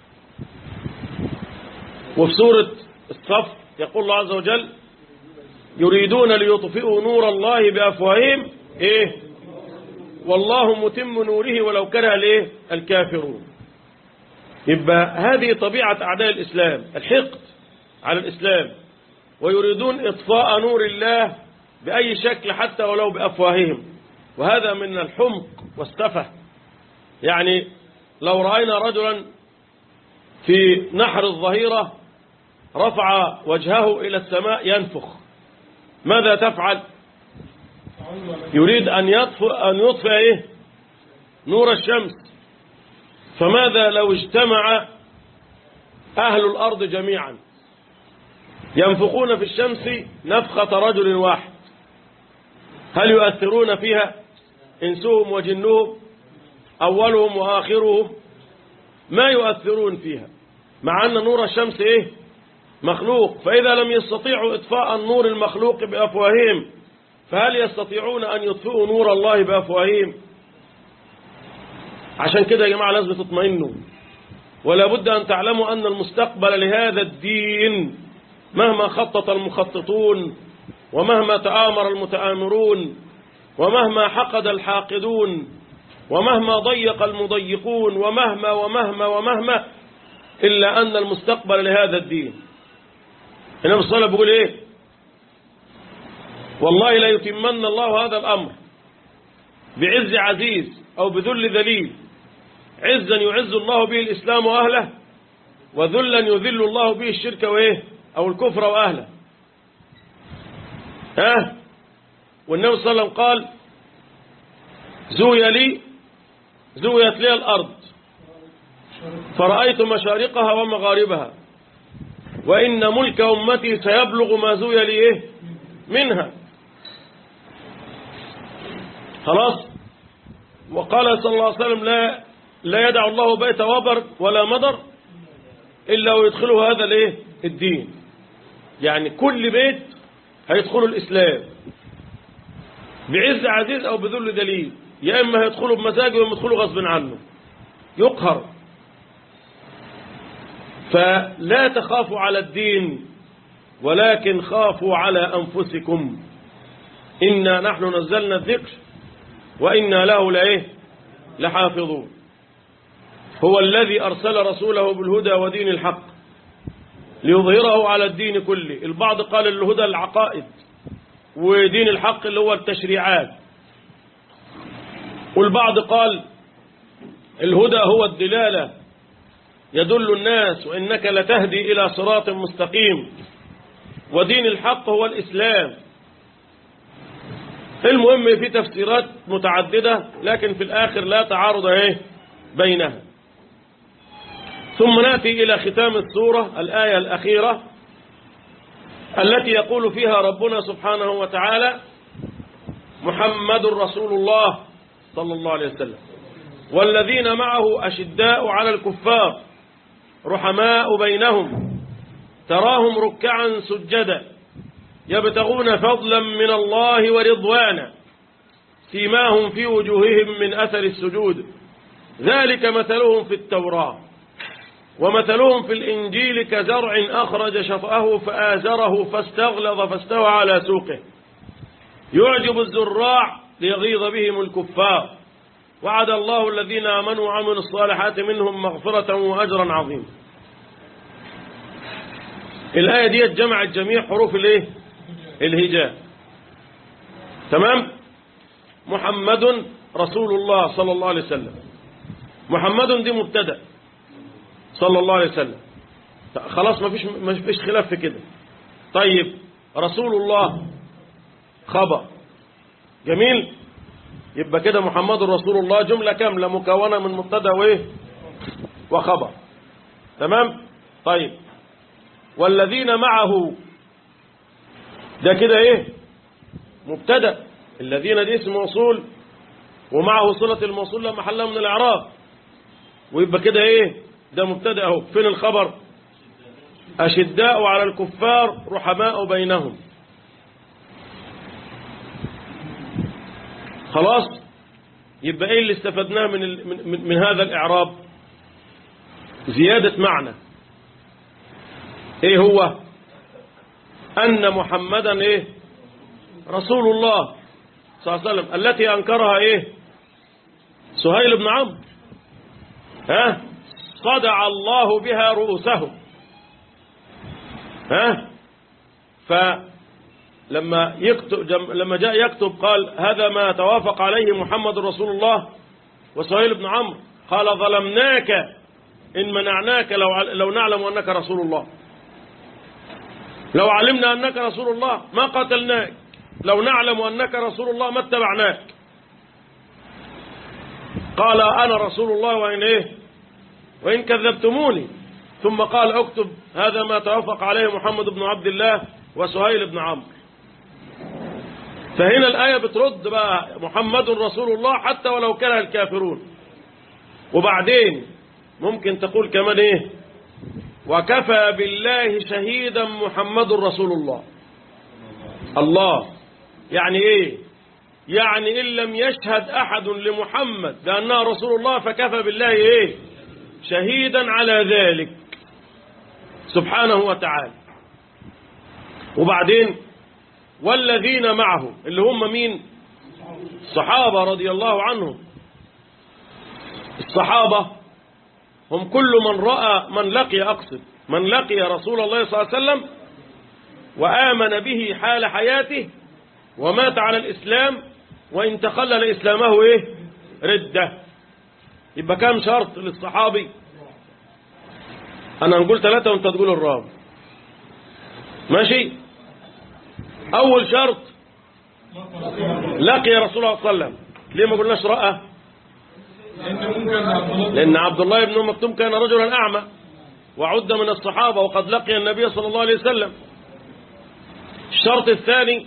وفي سورة الصف يقول الله عز وجل يريدون ليطفئوا نور الله بأفواههم إيه والله متم نوره ولو كره الايه الكافرون يبقى هذه طبيعة أعداء الإسلام الحقد على الإسلام ويريدون إطفاء نور الله بأي شكل حتى ولو بأفواههم وهذا من الحمق والسفه يعني لو رأينا رجلا في نحر الظهيرة رفع وجهه إلى السماء ينفخ ماذا تفعل يريد أن يطفئ, أن يطفئ إيه؟ نور الشمس فماذا لو اجتمع أهل الأرض جميعا ينفخون في الشمس نفخة رجل واحد هل يؤثرون فيها إنسهم وجنهم أولهم وآخرهم ما يؤثرون فيها مع أن نور الشمس إيه مخلوق فإذا لم يستطيعوا إطفاء النور المخلوق بأفواههم فهل يستطيعون أن يطفئوا نور الله بأفواههم عشان كده يا جماعة لازم تطمئنوا ولا بد أن تعلموا أن المستقبل لهذا الدين مهما خطط المخططون ومهما تآمر المتآمرون ومهما حقد الحاقدون ومهما ضيق المضيقون ومهما ومهما ومهما إلا أن المستقبل لهذا الدين النبي صلى الله عليه وسلم بيقول إيه والله لا يتمن الله هذا الأمر بعز عزيز أو بذل ذليل عزا يعز الله به الإسلام وأهله وذلا يذل الله به الشرك وإيه أو الكفر وأهله ها والنبي صلى الله عليه وسلم قال زوي لي زويت لي الأرض فرأيت مشارقها ومغاربها وإن ملك أمتي سيبلغ ما زوي لي إيه منها خلاص وقال صلى الله عليه وسلم لا لا يدع الله بيت وبر ولا مدر إلا ويدخله هذا الايه الدين يعني كل بيت هيدخله الإسلام بعز عزيز أو بذل دليل يا إما هيدخلوا بمزاجه ويا يدخلوا غصب عنه يقهر فلا تخافوا على الدين ولكن خافوا على أنفسكم إنا نحن نزلنا الذكر وإنا له لإيه لحافظون هو الذي أرسل رسوله بالهدى ودين الحق ليظهره على الدين كله البعض قال الهدى العقائد ودين الحق اللي هو التشريعات والبعض قال الهدى هو الدلالة يدل الناس وإنك لتهدي إلى صراط مستقيم ودين الحق هو الإسلام المهم في تفسيرات متعددة لكن في الآخر لا تعارض ايه بينها ثم نأتي إلى ختام السورة الآية الأخيرة التي يقول فيها ربنا سبحانه وتعالى محمد رسول الله صلى الله عليه وسلم والذين معه أشداء على الكفار رحماء بينهم تراهم ركعا سجدا يبتغون فضلا من الله ورضوانا سيماهم في وجوههم من أثر السجود ذلك مثلهم في التوراة ومثلهم في الإنجيل كزرع أخرج شطأه فآزره فاستغلظ فاستوى على سوقه يعجب الزراع ليغيظ بهم الكفار وعد الله الذين آمنوا وعملوا الصالحات منهم مغفرة وأجرا عظيما الآية دي جمعت جميع حروف الايه الهجاء تمام محمد رسول الله صلى الله عليه وسلم محمد دي مبتدا صلى الله عليه وسلم خلاص ما فيش ما فيش خلاف في كده طيب رسول الله خبر جميل يبقى كده محمد رسول الله جملة كاملة مكونة من مبتدا وايه وخبر تمام طيب والذين معه ده كده ايه مبتدا الذين دي اسم موصول ومعه صلة الموصول لا محل من الاعراب ويبقى كده ايه ده مبتدا اهو فين الخبر اشداء على الكفار رحماء بينهم خلاص يبقى ايه اللي استفدناه من, ال... من, من هذا الاعراب زيادة معنى ايه هو ان محمدا ايه رسول الله صلى الله عليه وسلم التي انكرها ايه سهيل بن عمرو ها صدع الله بها رؤوسهم ها فلما يكتب جم... لما جاء يكتب قال هذا ما توافق عليه محمد رسول الله وسهيل بن عمرو قال ظلمناك إن منعناك لو لو نعلم أنك رسول الله لو علمنا أنك رسول الله ما قتلناك لو نعلم أنك رسول الله ما اتبعناك قال أنا رسول الله وإن إيه وإن كذبتموني ثم قال اكتب هذا ما توافق عليه محمد بن عبد الله وسهيل بن عمرو فهنا الآية بترد بقى محمد رسول الله حتى ولو كره الكافرون وبعدين ممكن تقول كمان ايه وكفى بالله شهيدا محمد رسول الله الله يعني ايه يعني إن لم يشهد أحد لمحمد بأنها رسول الله فكفى بالله ايه شهيدا على ذلك سبحانه وتعالى وبعدين والذين معه اللي هم مين الصحابة رضي الله عنهم الصحابة هم كل من رأى من لقي أقصد من لقي رسول الله صلى الله عليه وسلم وآمن به حال حياته ومات على الإسلام وإن تخلل إسلامه إيه ردة يبقى كام شرط للصحابي أنا نقول ثلاثة وأنت تقول الرابع ماشي أول شرط لقي رسول الله صلى الله عليه وسلم ليه ما قلناش رأى لأن عبد الله بن مكتوم كان رجلا أعمى وعد من الصحابة وقد لقي النبي صلى الله عليه وسلم الشرط الثاني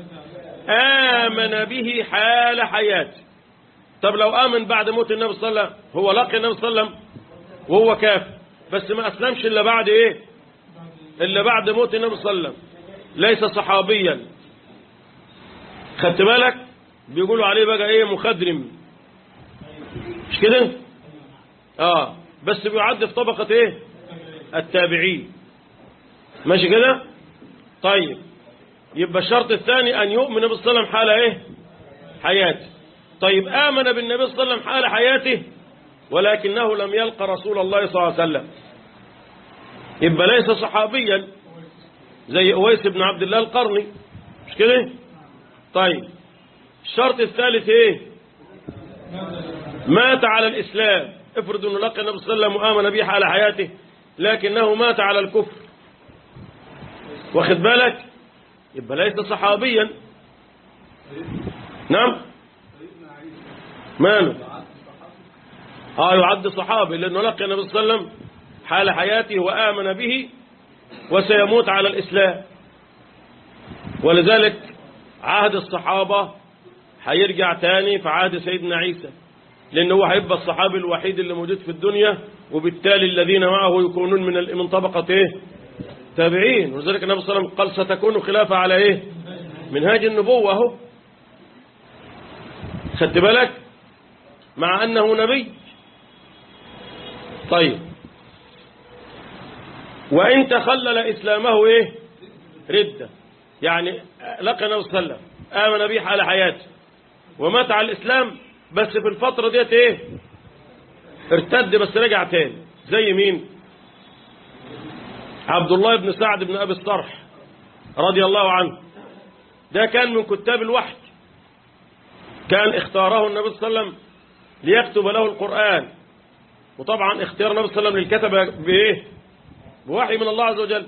آمن به حال حياته طب لو آمن بعد موت النبي صلى الله عليه وسلم هو لقي النبي صلى الله عليه وسلم وهو كافر بس ما أسلمش إلا بعد إيه إلا بعد موت النبي صلى الله عليه وسلم ليس صحابيا خدت بالك بيقولوا عليه بقى إيه مخدرم مش كده آه بس بيعد في طبقة إيه التابعين ماشي كده طيب يبقى الشرط الثاني أن يؤمن بالنبي صلى الله عليه وسلم حال إيه حياته طيب آمن بالنبي صلى الله عليه وسلم حال حياته ولكنه لم يلقى رسول الله صلى الله عليه وسلم يبقى ليس صحابيا زي أويس بن عبد الله القرني مش كده طيب الشرط الثالث ايه مات على الإسلام افرض انه لقى النبي صلى الله عليه وسلم وآمن به حال حياته لكنه مات على الكفر واخد بالك يبقى ليس صحابيا نعم ماله اه يعد صحابي لانه لقي النبي صلى الله عليه وسلم حال حياته وآمن به وسيموت على الإسلام ولذلك عهد الصحابة هيرجع تاني في عهد سيدنا عيسى لأنه هو هيبقى الصحابي الوحيد اللي موجود في الدنيا وبالتالي الذين معه يكونون من من طبقة ايه تابعين ولذلك النبي صلى الله عليه وسلم قال ستكون خلافة على ايه منهاج النبوة اهو خدت بالك مع أنه نبي طيب وإن تخلل إسلامه إيه ردة يعني لقى النبي صلى الله عليه وسلم آمن به على حياته ومات على الإسلام بس في الفترة ديت إيه ارتد بس رجع تاني زي مين عبد الله بن سعد بن أبي الصرح رضي الله عنه ده كان من كتاب الوحي كان اختاره النبي صلى الله عليه وسلم ليكتب له القرآن وطبعا اختيار النبي صلى الله عليه وسلم للكتبة بإيه بوحي من الله عز وجل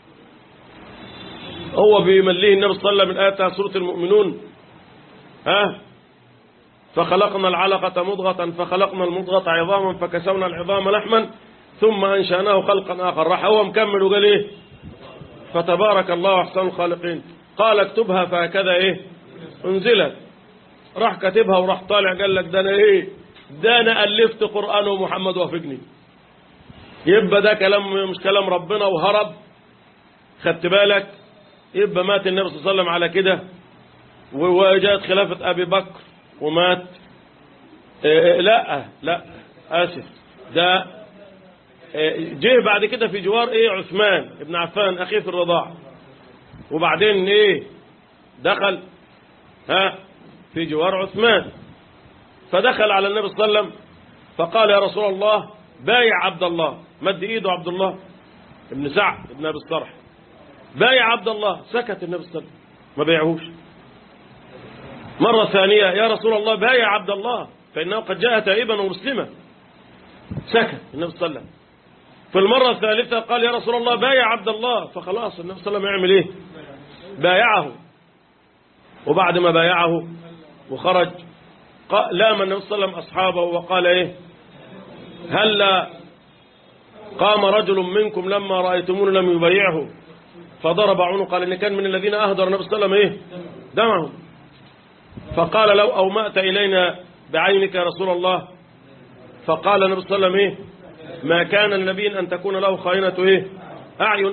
هو بيمليه النبي صلى الله عليه وسلم من آية سورة المؤمنون ها فخلقنا العلقة مضغة فخلقنا المضغة عظاما فكسونا العظام لحما ثم أنشأناه خلقا آخر راح هو مكمل وقال إيه فتبارك الله أحسن الخالقين قال اكتبها فهكذا إيه انزلت راح كاتبها وراح طالع قال لك ده أنا إيه ده أنا ألفت قرآن ومحمد وافقني يبقى ده كلام مش كلام ربنا وهرب خدت بالك يبقى مات النبي صلى الله عليه وسلم على كده وجاءت خلافة أبي بكر ومات إيه لا لا آسف ده إيه جه بعد كده في جوار ايه عثمان ابن عفان اخيه في الرضاعة وبعدين ايه دخل ها في جوار عثمان فدخل على النبي صلى الله عليه وسلم فقال يا رسول الله بايع عبد الله مد ايده عبد الله ابن سعد ابن ابي الصرح بايع عبد الله سكت النبي صلى الله عليه وسلم ما بايعهوش مرة ثانية يا رسول الله بايع عبد الله فإنه قد جاء تائبا ومسلما سكت النبي صلى الله عليه وسلم في المرة الثالثة قال يا رسول الله بايع عبد الله فخلاص النبي صلى الله عليه وسلم يعمل ايه بايعه وبعد ما بايعه وخرج لام النبي صلى الله عليه وسلم أصحابه وقال ايه هل قام رجل منكم لما رأيتمون لم يبايعه فضرب عنقه لأن كان من الذين أهدر النبي صلى الله عليه وسلم ايه دمهم فقال لو أومأت إلينا بعينك يا رسول الله فقال النبي صلى الله عليه وسلم إيه ما كان النبي أن تكون له خائنة إيه أعين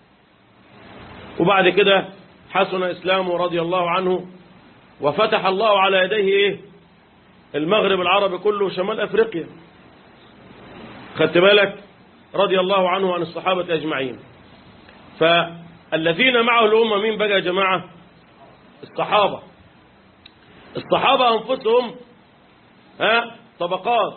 وبعد كده حسن إسلامه رضي الله عنه وفتح الله على يديه إيه المغرب العربي كله وشمال أفريقيا خدت بالك رضي الله عنه عن الصحابة أجمعين فالذين معه الأمة مين بقى يا جماعة الصحابة الصحابة أنفسهم ها طبقات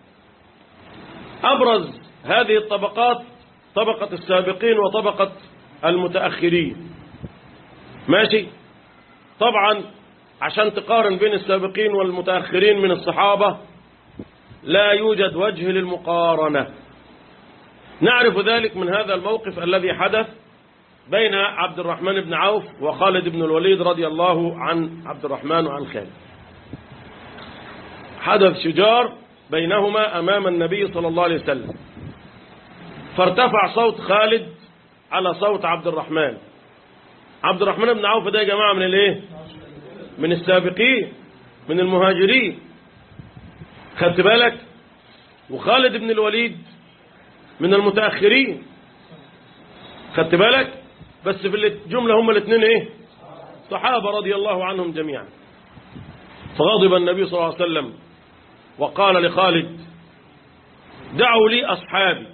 أبرز هذه الطبقات طبقة السابقين وطبقة المتأخرين ماشي طبعا عشان تقارن بين السابقين والمتأخرين من الصحابة لا يوجد وجه للمقارنة نعرف ذلك من هذا الموقف الذي حدث بين عبد الرحمن بن عوف وخالد بن الوليد رضي الله عن عبد الرحمن وعن خالد حدث شجار بينهما أمام النبي صلى الله عليه وسلم فارتفع صوت خالد على صوت عبد الرحمن عبد الرحمن بن عوف ده يا جماعة من الايه من السابقين من المهاجرين خدت بالك وخالد بن الوليد من المتأخرين خدت بالك بس في الجملة هم الاثنين ايه صحابة رضي الله عنهم جميعا فغضب النبي صلى الله عليه وسلم وقال لخالد دعوا لي أصحابي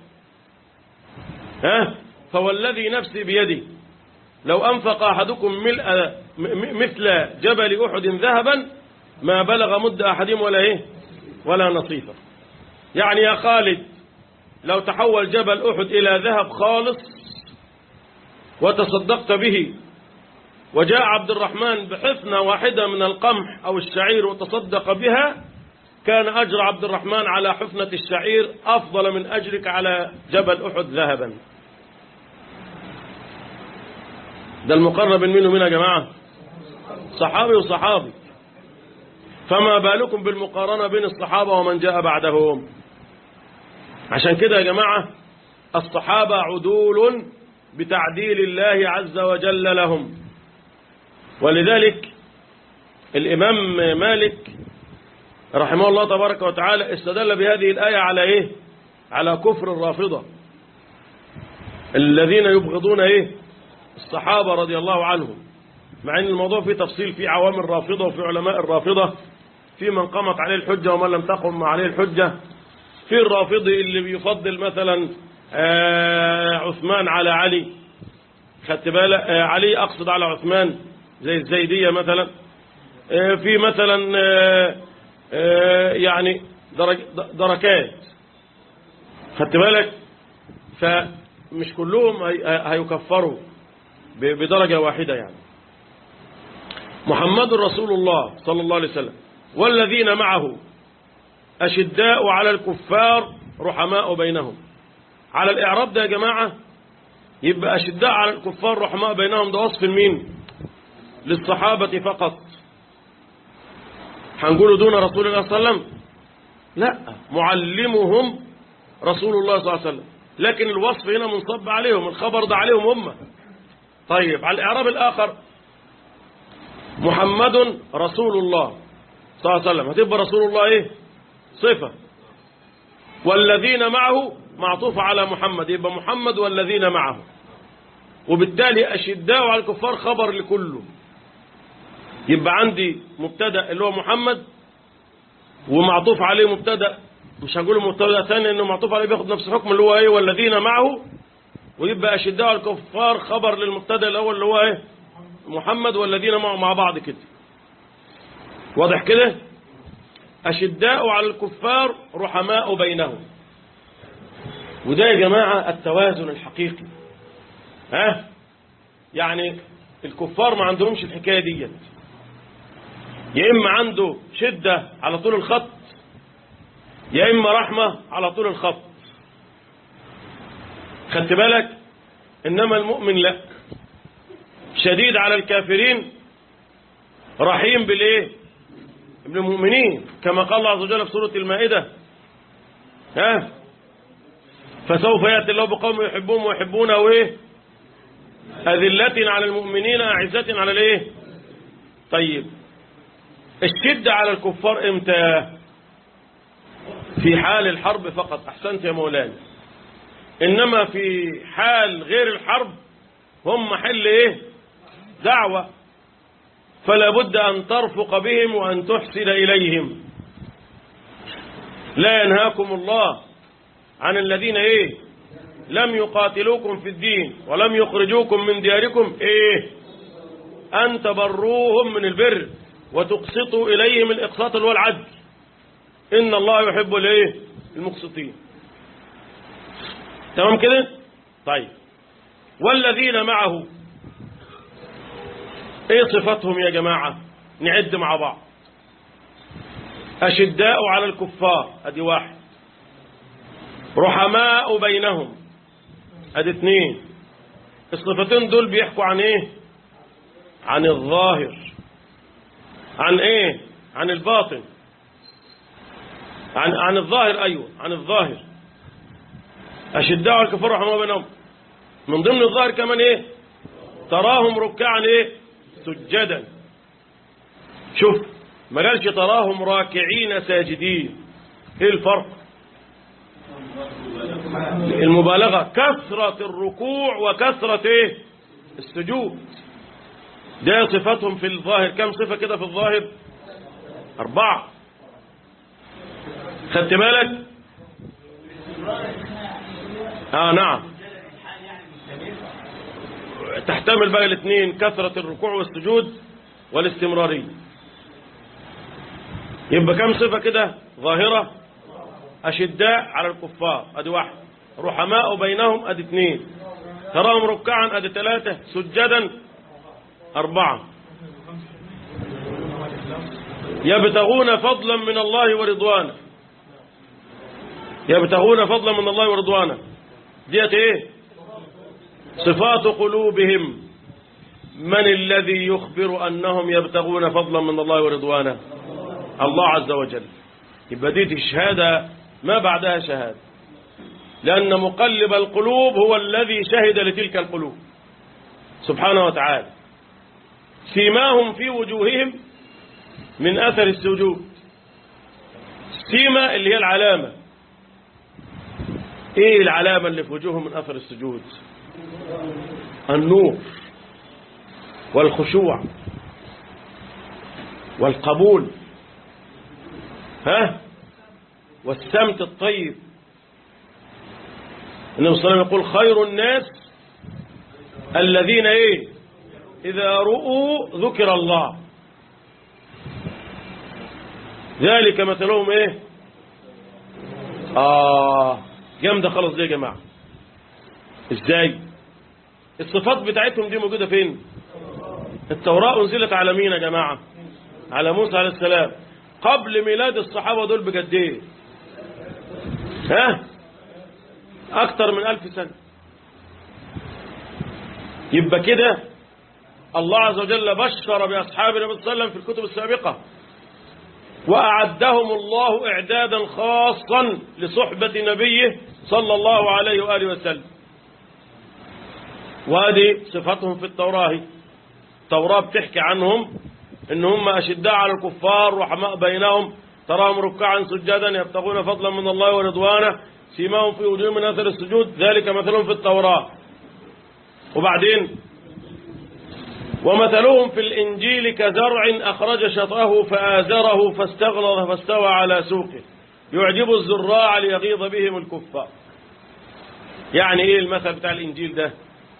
ها فوالذي نفسي بيده لو أنفق أحدكم ملء مثل جبل أحد ذهبا ما بلغ مد أحدهم ولا إيه ولا نصيفة يعني يا خالد لو تحول جبل أحد إلى ذهب خالص وتصدقت به وجاء عبد الرحمن بحفنة واحدة من القمح أو الشعير وتصدق بها كان أجر عبد الرحمن على حفنة الشعير أفضل من أجرك على جبل أحد ذهبا ده المقرب بين مين ومين يا جماعة صحابي وصحابي فما بالكم بالمقارنة بين الصحابة ومن جاء بعدهم عشان كده يا جماعة الصحابة عدول بتعديل الله عز وجل لهم ولذلك الإمام مالك رحمه الله تبارك وتعالى استدل بهذه الآية على إيه على كفر الرافضة الذين يبغضون إيه الصحابة رضي الله عنهم مع أن الموضوع فيه تفصيل في عوام الرافضة وفي علماء الرافضة في من قامت عليه الحجة ومن لم تقم عليه الحجة في الرافضي اللي بيفضل مثلا آه عثمان على علي خدت بالك آه علي أقصد على عثمان زي الزيدية مثلا آه في مثلا آه آه يعني درج دركات خدت بالك فمش كلهم هي- هيكفروا ب- بدرجة واحدة يعني محمد رسول الله صلى الله عليه وسلم والذين معه أشداء على الكفار رحماء بينهم على الإعراب ده يا جماعة يبقى أشداء على الكفار رحماء بينهم ده وصف لمين للصحابة فقط هنقوله دون رسول الله صلى الله عليه وسلم لا معلمهم رسول الله صلى الله عليه وسلم لكن الوصف هنا منصب عليهم الخبر ده عليهم هم طيب على الإعراب الآخر محمد رسول الله صلى الله عليه وسلم هتبقى رسول الله ايه صفة والذين معه معطوف على محمد يبقى محمد والذين معه وبالتالي أشداء على الكفار خبر لكله يبقى عندي مبتدا اللي هو محمد ومعطوف عليه مبتدا مش هنقول مبتدا ثاني انه معطوف عليه بياخد نفس الحكم اللي هو ايه والذين معه ويبقى اشداء على الكفار خبر للمبتدا الاول اللي هو ايه محمد والذين معه مع بعض كده واضح كده أشداء على الكفار رحماء بينهم وده يا جماعة التوازن الحقيقي ها يعني الكفار ما عندهمش الحكاية دي يا إما عنده شدة على طول الخط يا إما رحمة على طول الخط خدت بالك إنما المؤمن لا شديد على الكافرين رحيم بالايه بالمؤمنين كما قال الله عز وجل في سورة المائدة ها فسوف يأتي الله بقوم يحبهم ويحبونه وايه أذلة على المؤمنين أعزة على الايه طيب الشدة على الكفار امتى في حال الحرب فقط أحسنت يا مولانا إنما في حال غير الحرب هم محل ايه دعوة فلا بد أن ترفق بهم وأن تحسن إليهم لا ينهاكم الله عن الذين إيه لم يقاتلوكم في الدين ولم يخرجوكم من دياركم إيه أن تبروهم من البر وتقسطوا إليهم الإقساط اللي هو العدل إن الله يحب الإيه المقسطين تمام كده طيب والذين معه ايه صفتهم يا جماعة نعد مع بعض أشداء على الكفار ادي واحد رحماء بينهم ادي اثنين الصفتين دول بيحكوا عن ايه عن الظاهر عن ايه عن الباطن عن عن الظاهر ايوه عن الظاهر أشداء على الكفار رحماء بينهم من ضمن الظاهر كمان ايه تراهم ركعا ايه سجدا شوف ما قالش تراهم راكعين ساجدين ايه الفرق المبالغة كثرة الركوع وكثرة ايه السجود ده صفاتهم في الظاهر كم صفة كده في الظاهر أربعة خدت بالك اه نعم تحتمل بقى الاثنين كثرة الركوع والسجود والاستمرارية يبقى كم صفة كده ظاهرة أشداء على الكفار أدي واحد رحماء بينهم أدي اثنين تراهم ركعا أدي ثلاثة سجدا أربعة يبتغون فضلا من الله ورضوانه يبتغون فضلا من الله ورضوانه ديت ايه صفات قلوبهم من الذي يخبر أنهم يبتغون فضلا من الله ورضوانه الله عز وجل يبقى دي الشهادة ما بعدها شهادة لأن مقلب القلوب هو الذي شهد لتلك القلوب سبحانه وتعالى سيماهم في وجوههم من أثر السجود سيما اللي هي العلامة ايه العلامة اللي في وجوههم من أثر السجود النور والخشوع والقبول ها والسمت الطيب النبي صلى الله عليه وسلم يقول خير الناس الذين ايه اذا رؤوا ذكر الله ذلك مثلهم ايه اه جامده خلاص دي يا جماعه ازاي الصفات بتاعتهم دي موجوده فين التوراة انزلت على مين يا جماعه على موسى عليه السلام قبل ميلاد الصحابه دول بقد ها اكتر من ألف سنه يبقى كده الله عز وجل بشر بأصحاب النبي صلى الله عليه وسلم في الكتب السابقة وأعدهم الله إعدادا خاصا لصحبة نبيه صلى الله عليه وآله وسلم وهذه صفتهم في التوراة التوراة بتحكي عنهم إن هم أشداء على الكفار رحماء بينهم تراهم ركعا سجدا يبتغون فضلا من الله ورضوانه سيماهم في وجوههم من أثر السجود ذلك مثلهم في التوراة وبعدين ومثلهم في الإنجيل كزرع أخرج شطأه فآزره فاستغلظ فاستوى على سوقه يعجب الزراع ليغيظ بهم الكفار يعني ايه المثل بتاع الإنجيل ده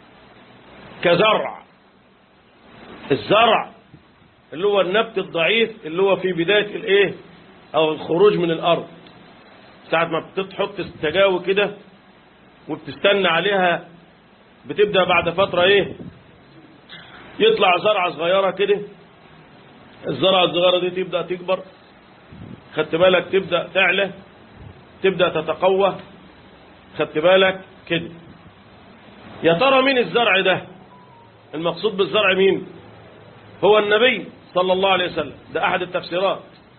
كزرع الزرع اللي هو النبت الضعيف اللي هو في بداية الايه او الخروج من الارض ساعة ما بتحط التجاوي كده وبتستنى عليها بتبدأ بعد فترة ايه يطلع زرعة صغيرة كده الزرعة الصغيرة دي تبدأ تكبر خدت بالك تبدأ تعلى تبدأ تتقوى خدت بالك كده يا ترى مين الزرع ده المقصود بالزرع مين هو النبي صلى الله عليه وسلم ده أحد التفسيرات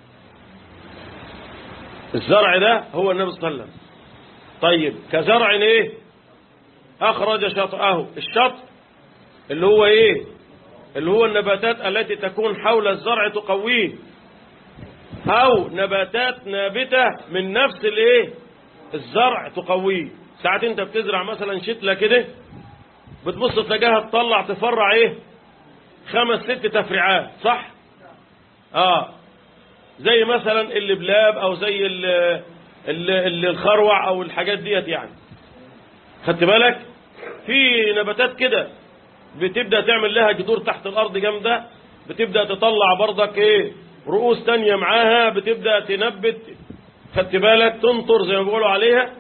الزرع ده هو النبي صلى الله عليه وسلم طيب كزرع ايه أخرج شطأه الشط اللي هو ايه اللي هو النباتات التي تكون حول الزرع تقويه او نباتات نابتة من نفس الايه الزرع تقويه ساعات انت بتزرع مثلا شتلة كده بتبص تلاقيها تطلع تفرع ايه خمس ست تفريعات صح اه زي مثلا اللبلاب او زي ال ال ال الخروع او الحاجات ديت يعني خدت بالك في نباتات كده بتبدأ تعمل لها جذور تحت الأرض جامدة بتبدأ تطلع برضك ايه رؤوس تانية معاها بتبدأ تنبت خدت بالك تنطر زي ما بيقولوا عليها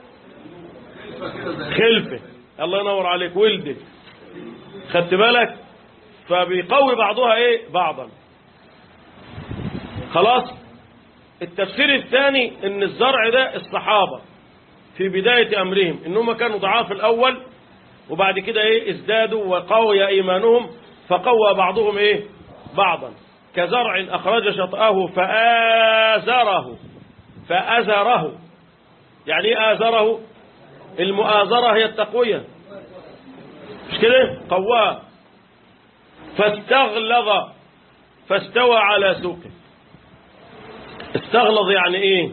خلفة الله ينور عليك ولدت خدت بالك فبيقوي بعضها ايه بعضا خلاص التفسير الثاني ان الزرع ده الصحابة في بداية امرهم انهم كانوا ضعاف الاول وبعد كده ايه ازدادوا وقوي ايمانهم فقوى بعضهم ايه بعضا كزرع اخرج شطأه فآزره فأزره يعني ايه آزره المؤازرة هي التقوية مش كده قواه فاستغلظ فاستوى على سوقه استغلظ يعني ايه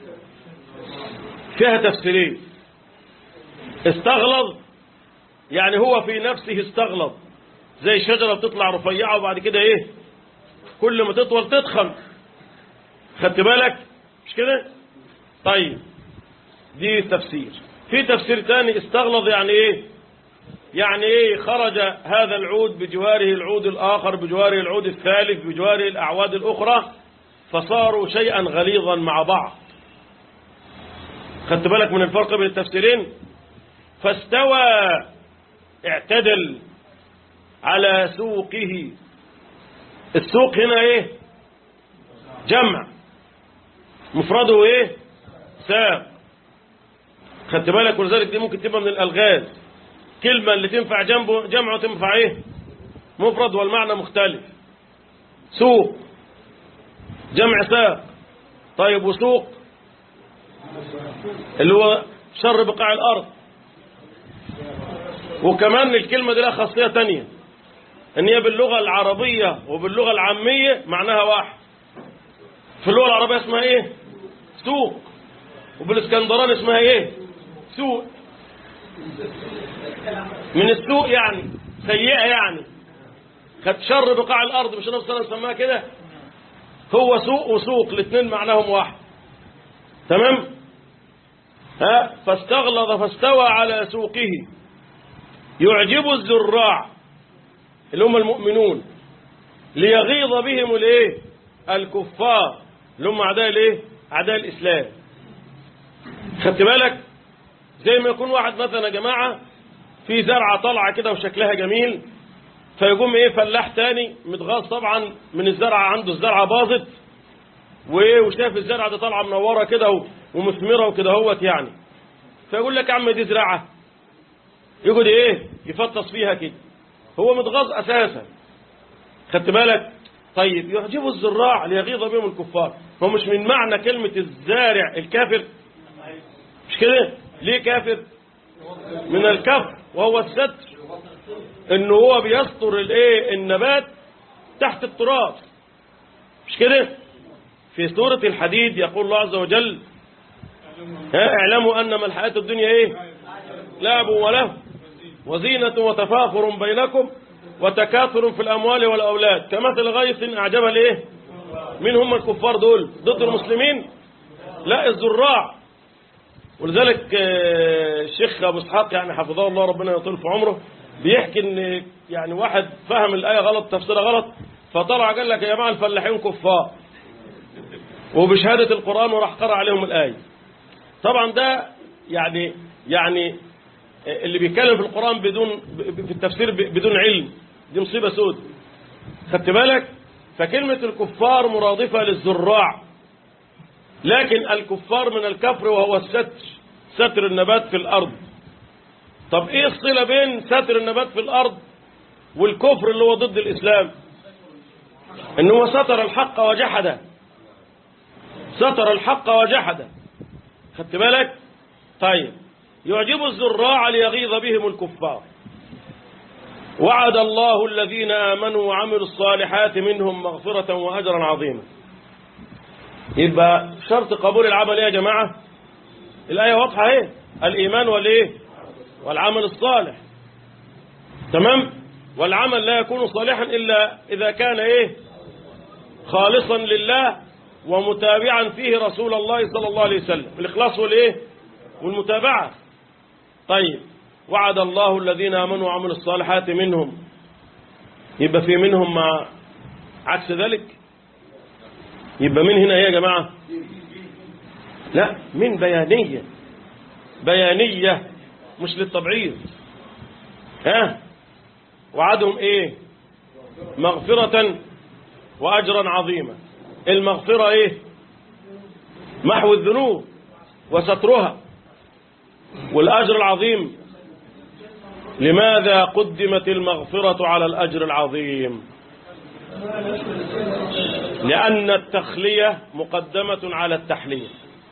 فيها تفسيرين استغلظ يعني هو في نفسه استغلظ زي شجرة بتطلع رفيعة وبعد كده ايه كل ما تطول تتخن خدت بالك مش كده طيب دي تفسير في تفسير تاني استغلظ يعني ايه يعني ايه خرج هذا العود بجواره العود الاخر بجواره العود الثالث بجواره الاعواد الاخرى فصاروا شيئا غليظا مع بعض خدت بالك من الفرق بين التفسيرين فاستوى اعتدل على سوقه السوق هنا ايه جمع مفرده ايه ساق خدت بالك ولذلك دي ممكن تبقى من الالغاز كلمة اللي تنفع جنبه جمع وتنفع ايه مفرد والمعنى مختلف سوق جمع ساق طيب وسوق اللي هو شر بقاع الارض وكمان الكلمة دي لها خاصية تانية ان هي باللغة العربية وباللغة العامية معناها واحد في اللغة العربية اسمها ايه سوق وبالاسكندران اسمها ايه سوق من السوق يعني سيئة يعني خد شر بقاع الارض مش النبي صلى الله عليه وسلم سماها كده هو سوق وسوق الاثنين معناهم واحد تمام ها فاستغلظ فاستوى على سوقه يعجب الزراع اللي هم المؤمنون ليغيظ بهم الايه الكفار اللي هم اعداء الايه اعداء الاسلام خدت بالك زي ما يكون واحد مثلا يا جماعه في زرعه طالعه كده وشكلها جميل فيقوم ايه فلاح تاني متغاظ طبعا من الزرعه عنده الزرعه باظت وايه وشاف الزرعه دي طالعه منوره كده و- ومثمره وكده هوت يعني فيقول لك يا عم دي زراعه يقعد ايه يفطس فيها كده هو متغاظ اساسا خدت بالك طيب يعجبه الزراع ليغيظ بهم الكفار هو مش من معنى كلمة الزارع الكافر مش كده ليه كافر من الكفر وهو الستر انه هو بيستر الايه النبات تحت التراب مش كده في سورة الحديد يقول الله عز وجل ها اعلموا انما الحياة الدنيا ايه لعب وله وزينة وتفاخر بينكم وتكاثر في الأموال والأولاد كمثل غيث أعجب الإيه مين هم الكفار دول ضد المسلمين لا الزراع ولذلك آه، الشيخ أبو إسحاق يعني حفظه الله ربنا يطول في عمره بيحكي إن يعني واحد فهم الآية غلط تفسيرها غلط فطلع قال لك يا جماعة الفلاحين كفار وبشهادة القرآن وراح قرأ عليهم الآية طبعا ده يعني يعني اللي بيتكلم في القرآن بدون في التفسير بدون علم دي مصيبة سود خدت بالك فكلمة الكفار مرادفة للزراع لكن الكفار من الكفر وهو الستر ستر النبات في الأرض طب ايه الصلة بين ستر النبات في الأرض والكفر اللي هو ضد الإسلام ان هو ستر الحق وجحده ستر الحق وجحده خدت بالك طيب يعجب الزراع ليغيظ بهم الكفار وعد الله الذين آمنوا وعملوا الصالحات منهم مغفرة وأجرا عظيما يبقى شرط قبول العمل ايه يا جماعة الآية واضحة ايه الإيمان والايه والعمل الصالح تمام والعمل لا يكون صالحا إلا إذا كان ايه خالصا لله ومتابعا فيه رسول الله صلى الله عليه وسلم الإخلاص والايه والمتابعة طيب وعد الله الذين آمنوا وعملوا الصالحات منهم يبقى في منهم مع عكس ذلك يبقى من هنا ايه يا جماعة لا من بيانية بيانية مش للتبعيض ها وعدهم ايه مغفرة وأجرا عظيما المغفرة ايه محو الذنوب وسترها والأجر العظيم لماذا قدمت المغفرة على الأجر العظيم لأن التخلية مقدمة على التحلية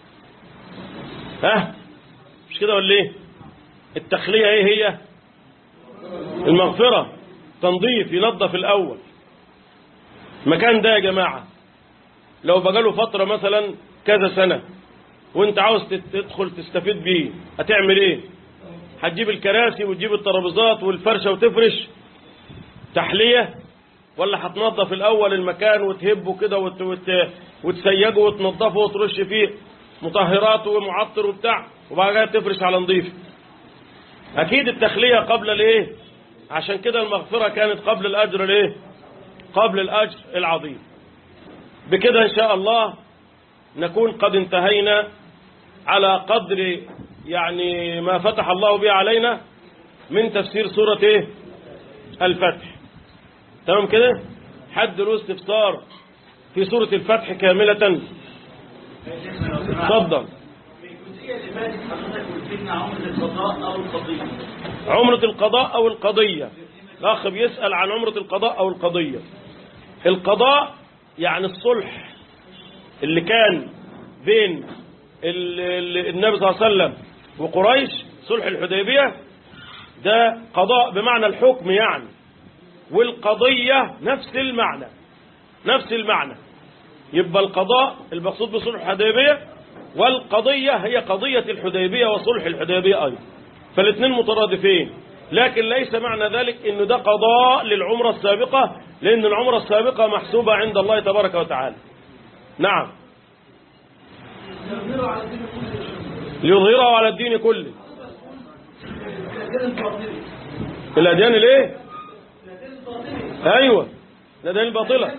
ها مش كده ولا ايه التخلية ايه هي المغفرة تنظيف ينظف الأول المكان ده يا جماعة لو بقاله فترة مثلا كذا سنة وانت عاوز تدخل تستفيد بيه هتعمل ايه هتجيب الكراسي وتجيب الترابيزات والفرشة وتفرش تحلية ولا هتنظف الأول المكان وتهبه كده وت... وت... وتسيجه وتنظفه وترش فيه مطهرات ومعطر وبتاع وبعد كده تفرش على نظيف أكيد التخلية قبل الإيه عشان كده المغفرة كانت قبل الأجر الإيه قبل الأجر العظيم بكده إن شاء الله نكون قد انتهينا على قدر يعني ما فتح الله به علينا من تفسير سورة ايه الفتح تمام كده حد له استفسار في سورة الفتح كاملة تفضل عمرة القضاء أو القضية الأخ بيسأل عن عمرة القضاء أو القضية القضاء يعني الصلح اللي كان بين النبي صلى الله عليه وسلم وقريش صلح الحديبية ده قضاء بمعنى الحكم يعني والقضية نفس المعنى نفس المعنى يبقى القضاء المقصود بصلح الحديبية والقضية هي قضية الحديبية وصلح الحديبية أيضا فالاثنين مترادفين لكن ليس معنى ذلك انه ده قضاء للعمرة السابقة لأن العمرة السابقة محسوبة عند الله تبارك وتعالى نعم ليظهره على الدين كله الأديان الايه أيوة الأديان الباطلة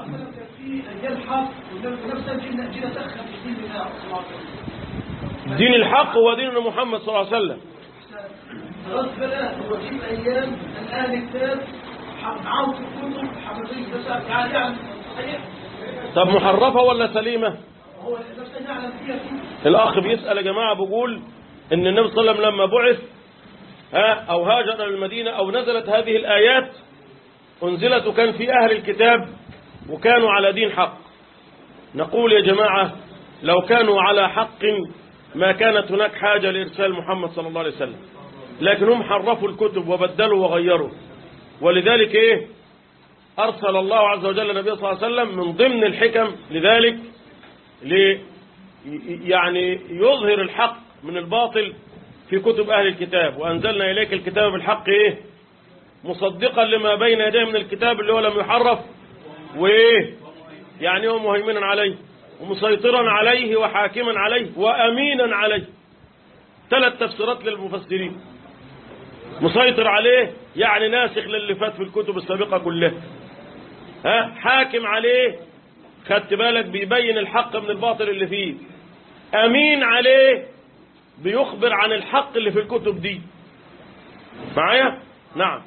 دين الحق هو دين محمد صلى الله عليه وسلم خلاص بقى هو دي الايام الان كتاب معاهم في الكتب حافظين بس يعني يعني صحيح طب محرفة ولا سليمة هو نفسه يعلم فيها كتب الأخ بيسأل يا جماعة بيقول إن النبي صلى الله عليه وسلم لما بعث ها أو هاجر إلى المدينة أو نزلت هذه الآيات أنزلت وكان في أهل الكتاب وكانوا على دين حق نقول يا جماعة لو كانوا على حق ما كانت هناك حاجة لإرسال محمد صلى الله عليه وسلم لكن هم حرفوا الكتب وبدلوا وغيروا ولذلك إيه أرسل الله عز وجل النبي صلى الله عليه وسلم من ضمن الحكم لذلك لي يعني يظهر الحق من الباطل في كتب أهل الكتاب وأنزلنا إليك الكتاب بالحق إيه مصدقا لما بين يديه من الكتاب اللي هو لم يحرف وإيه يعني هو مهيمنا عليه ومسيطرا عليه وحاكما عليه وأمينا عليه ثلاث تفسيرات للمفسرين مسيطر عليه يعني ناسخ للي فات في الكتب السابقة كلها ها حاكم عليه خدت بالك بيبين الحق من الباطل اللي فيه أمين عليه بيخبر عن الحق اللي في الكتب دي معايا نعم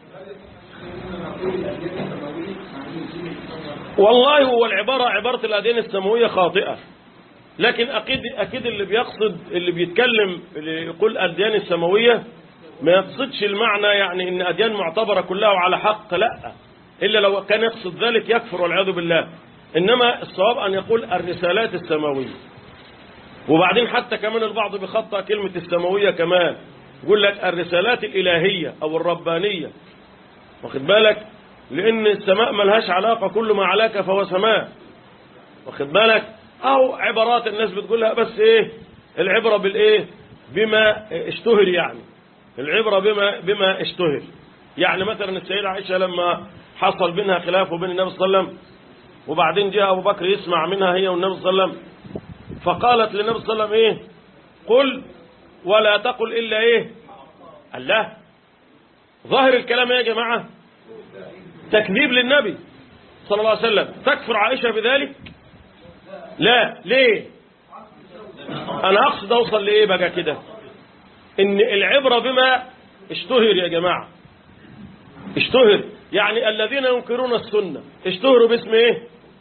والله هو العبارة عبارة الأديان السماوية خاطئة لكن أكيد, أكيد اللي بيقصد اللي بيتكلم اللي يقول الأديان السماوية ما يقصدش المعنى يعني ان أديان معتبرة كلها على حق لا إلا لو كان يقصد ذلك يكفر والعياذ بالله إنما الصواب أن يقول الرسالات السماوية وبعدين حتى كمان البعض بيخطأ كلمة السماوية كمان يقول لك الرسالات الإلهية أو الربانية واخد بالك لأن السماء ملهاش علاقة كل ما علاك فهو سماء واخد بالك أو عبارات الناس بتقولها بس إيه العبرة بالإيه بما اشتهر يعني العبرة بما بما اشتهر يعني مثلا السيدة عائشة لما حصل بينها خلاف وبين النبي صلى الله عليه وسلم وبعدين جاء أبو بكر يسمع منها هي والنبي صلى الله عليه وسلم فقالت للنبي صلى الله عليه وسلم إيه قل ولا تقل إلا إيه الله ظاهر الكلام يا جماعة تكذيب للنبي صلى الله عليه وسلم تكفر عائشة بذلك لا ليه أنا أقصد أوصل لإيه بقى كده إن العبرة بما اشتهر يا جماعة اشتهر يعني الذين ينكرون السنة اشتهروا باسم ايه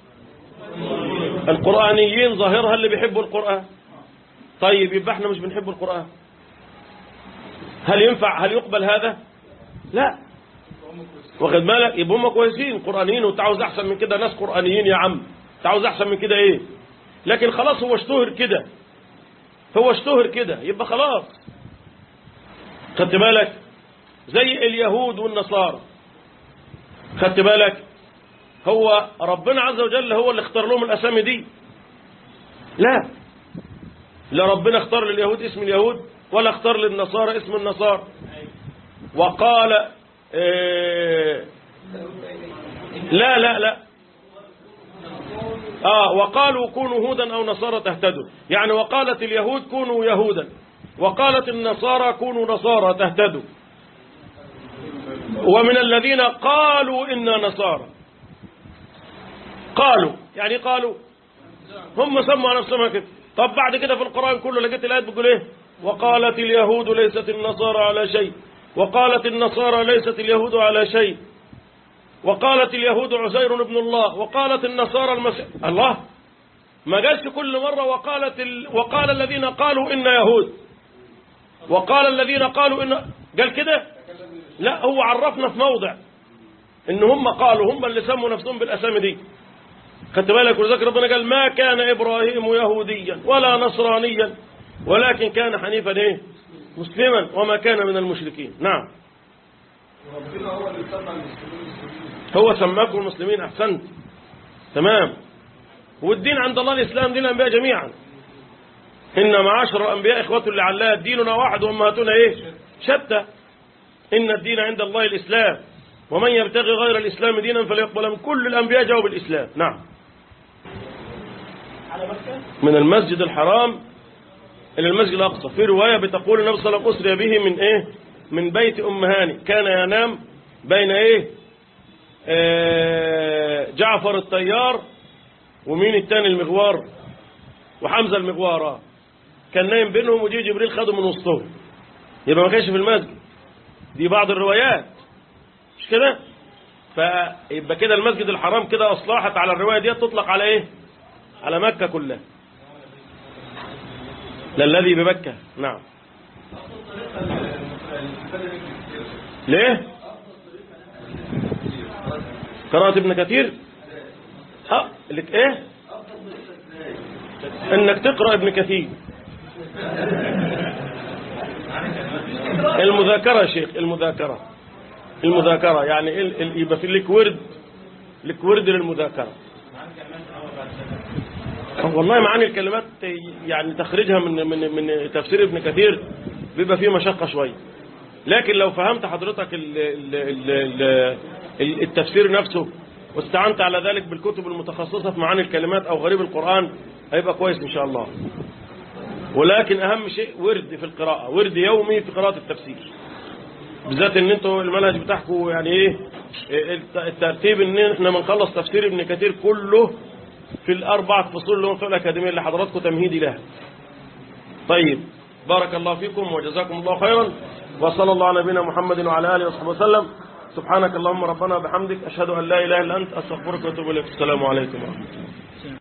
القرآنيين ظاهرها اللي بيحبوا القرآن طيب يبقى احنا مش بنحب القرآن هل ينفع هل يقبل هذا لا واخد بالك يبقى هم كويسين قرآنيين وانت عاوز احسن من كده ناس قرآنيين يا عم انت عاوز احسن من كده ايه لكن خلاص هو اشتهر كده هو اشتهر كده يبقى خلاص خدت بالك زي اليهود والنصارى خدت بالك هو ربنا عز وجل هو اللي اختار لهم الأسامي دي لا لا ربنا اختار لليهود اسم اليهود ولا اختار للنصارى اسم النصارى وقال اه لا لا لا آه وقالوا كونوا هودا أو نصارى تهتدوا يعني وقالت اليهود كونوا يهودا وقالت النصارى كونوا نصارى تهتدوا ومن الذين قالوا إنا نصارى قالوا يعني قالوا هم سموا نفسهم كده طب بعد كده في القرآن كله لقيت الآيات بتقول إيه وقالت اليهود ليست النصارى على شيء وقالت النصارى ليست اليهود على شيء وقالت اليهود عزير ابن الله وقالت النصارى المسيح الله ما قالش كل مرة وقالت ال... وقال الذين قالوا إن يهود وقال الذين قالوا إن قال كده لا هو عرفنا في موضع ان هم قالوا هم اللي سموا نفسهم بالاسامي دي خدت بالك ولذلك ربنا قال ما كان ابراهيم يهوديا ولا نصرانيا ولكن كان حنيفا ايه مسلما وما كان من المشركين نعم ربنا هو اللي سمى المسلمين هو سماكم المسلمين احسنت تمام والدين عند الله الاسلام دين الانبياء جميعا ان معاشر الانبياء اخوه لعلها ديننا واحد وامهاتنا ايه شتى إن الدين عند الله الإسلام ومن يبتغي غير الإسلام دينا فليقبل من كل الأنبياء جاءوا بالإسلام نعم من المسجد الحرام إلى المسجد الأقصى في رواية بتقول النبي صلى الله عليه وسلم أسري به من إيه من بيت أم هاني كان ينام بين إيه آه جعفر الطيار ومين التاني المغوار وحمزة المغوار آه. كان نايم بينهم وجي جبريل خده من وسطهم يبقى ما كانش في المسجد دي بعض الروايات مش كده فيبقى كده المسجد الحرام كده اصلاحت على الروايه دي تطلق على ايه على مكه كلها لا الذي بمكه نعم ليه قراءة ابن كثير اه لك ايه انك تقرأ ابن كثير المذاكرة يا شيخ المذاكرة المذاكرة يعني ال- ال- يبقى في لك ورد لك ورد للمذاكرة والله معاني الكلمات يعني تخريجها من من من تفسير ابن كثير بيبقى فيه مشقة شوية لكن لو فهمت حضرتك ال ال ال ال التفسير نفسه واستعنت على ذلك بالكتب المتخصصة في معاني الكلمات أو غريب القرآن هيبقى كويس إن شاء الله ولكن أهم شيء ورد في القراءة ورد يومي في قراءة التفسير بالذات ان انتوا المنهج بتاعكم يعني ايه الت- الترتيب ان احنا بنخلص تفسير ابن كثير كله في الاربع فصول اللي هم في الاكاديميه اللي حضراتكم تمهيدي لها طيب بارك الله فيكم وجزاكم الله خيرا وصلى الله على نبينا محمد وعلى اله وصحبه وسلم سبحانك اللهم ربنا وبحمدك اشهد ان لا اله الا انت استغفرك واتوب اليك السلام عليكم ورحمه الله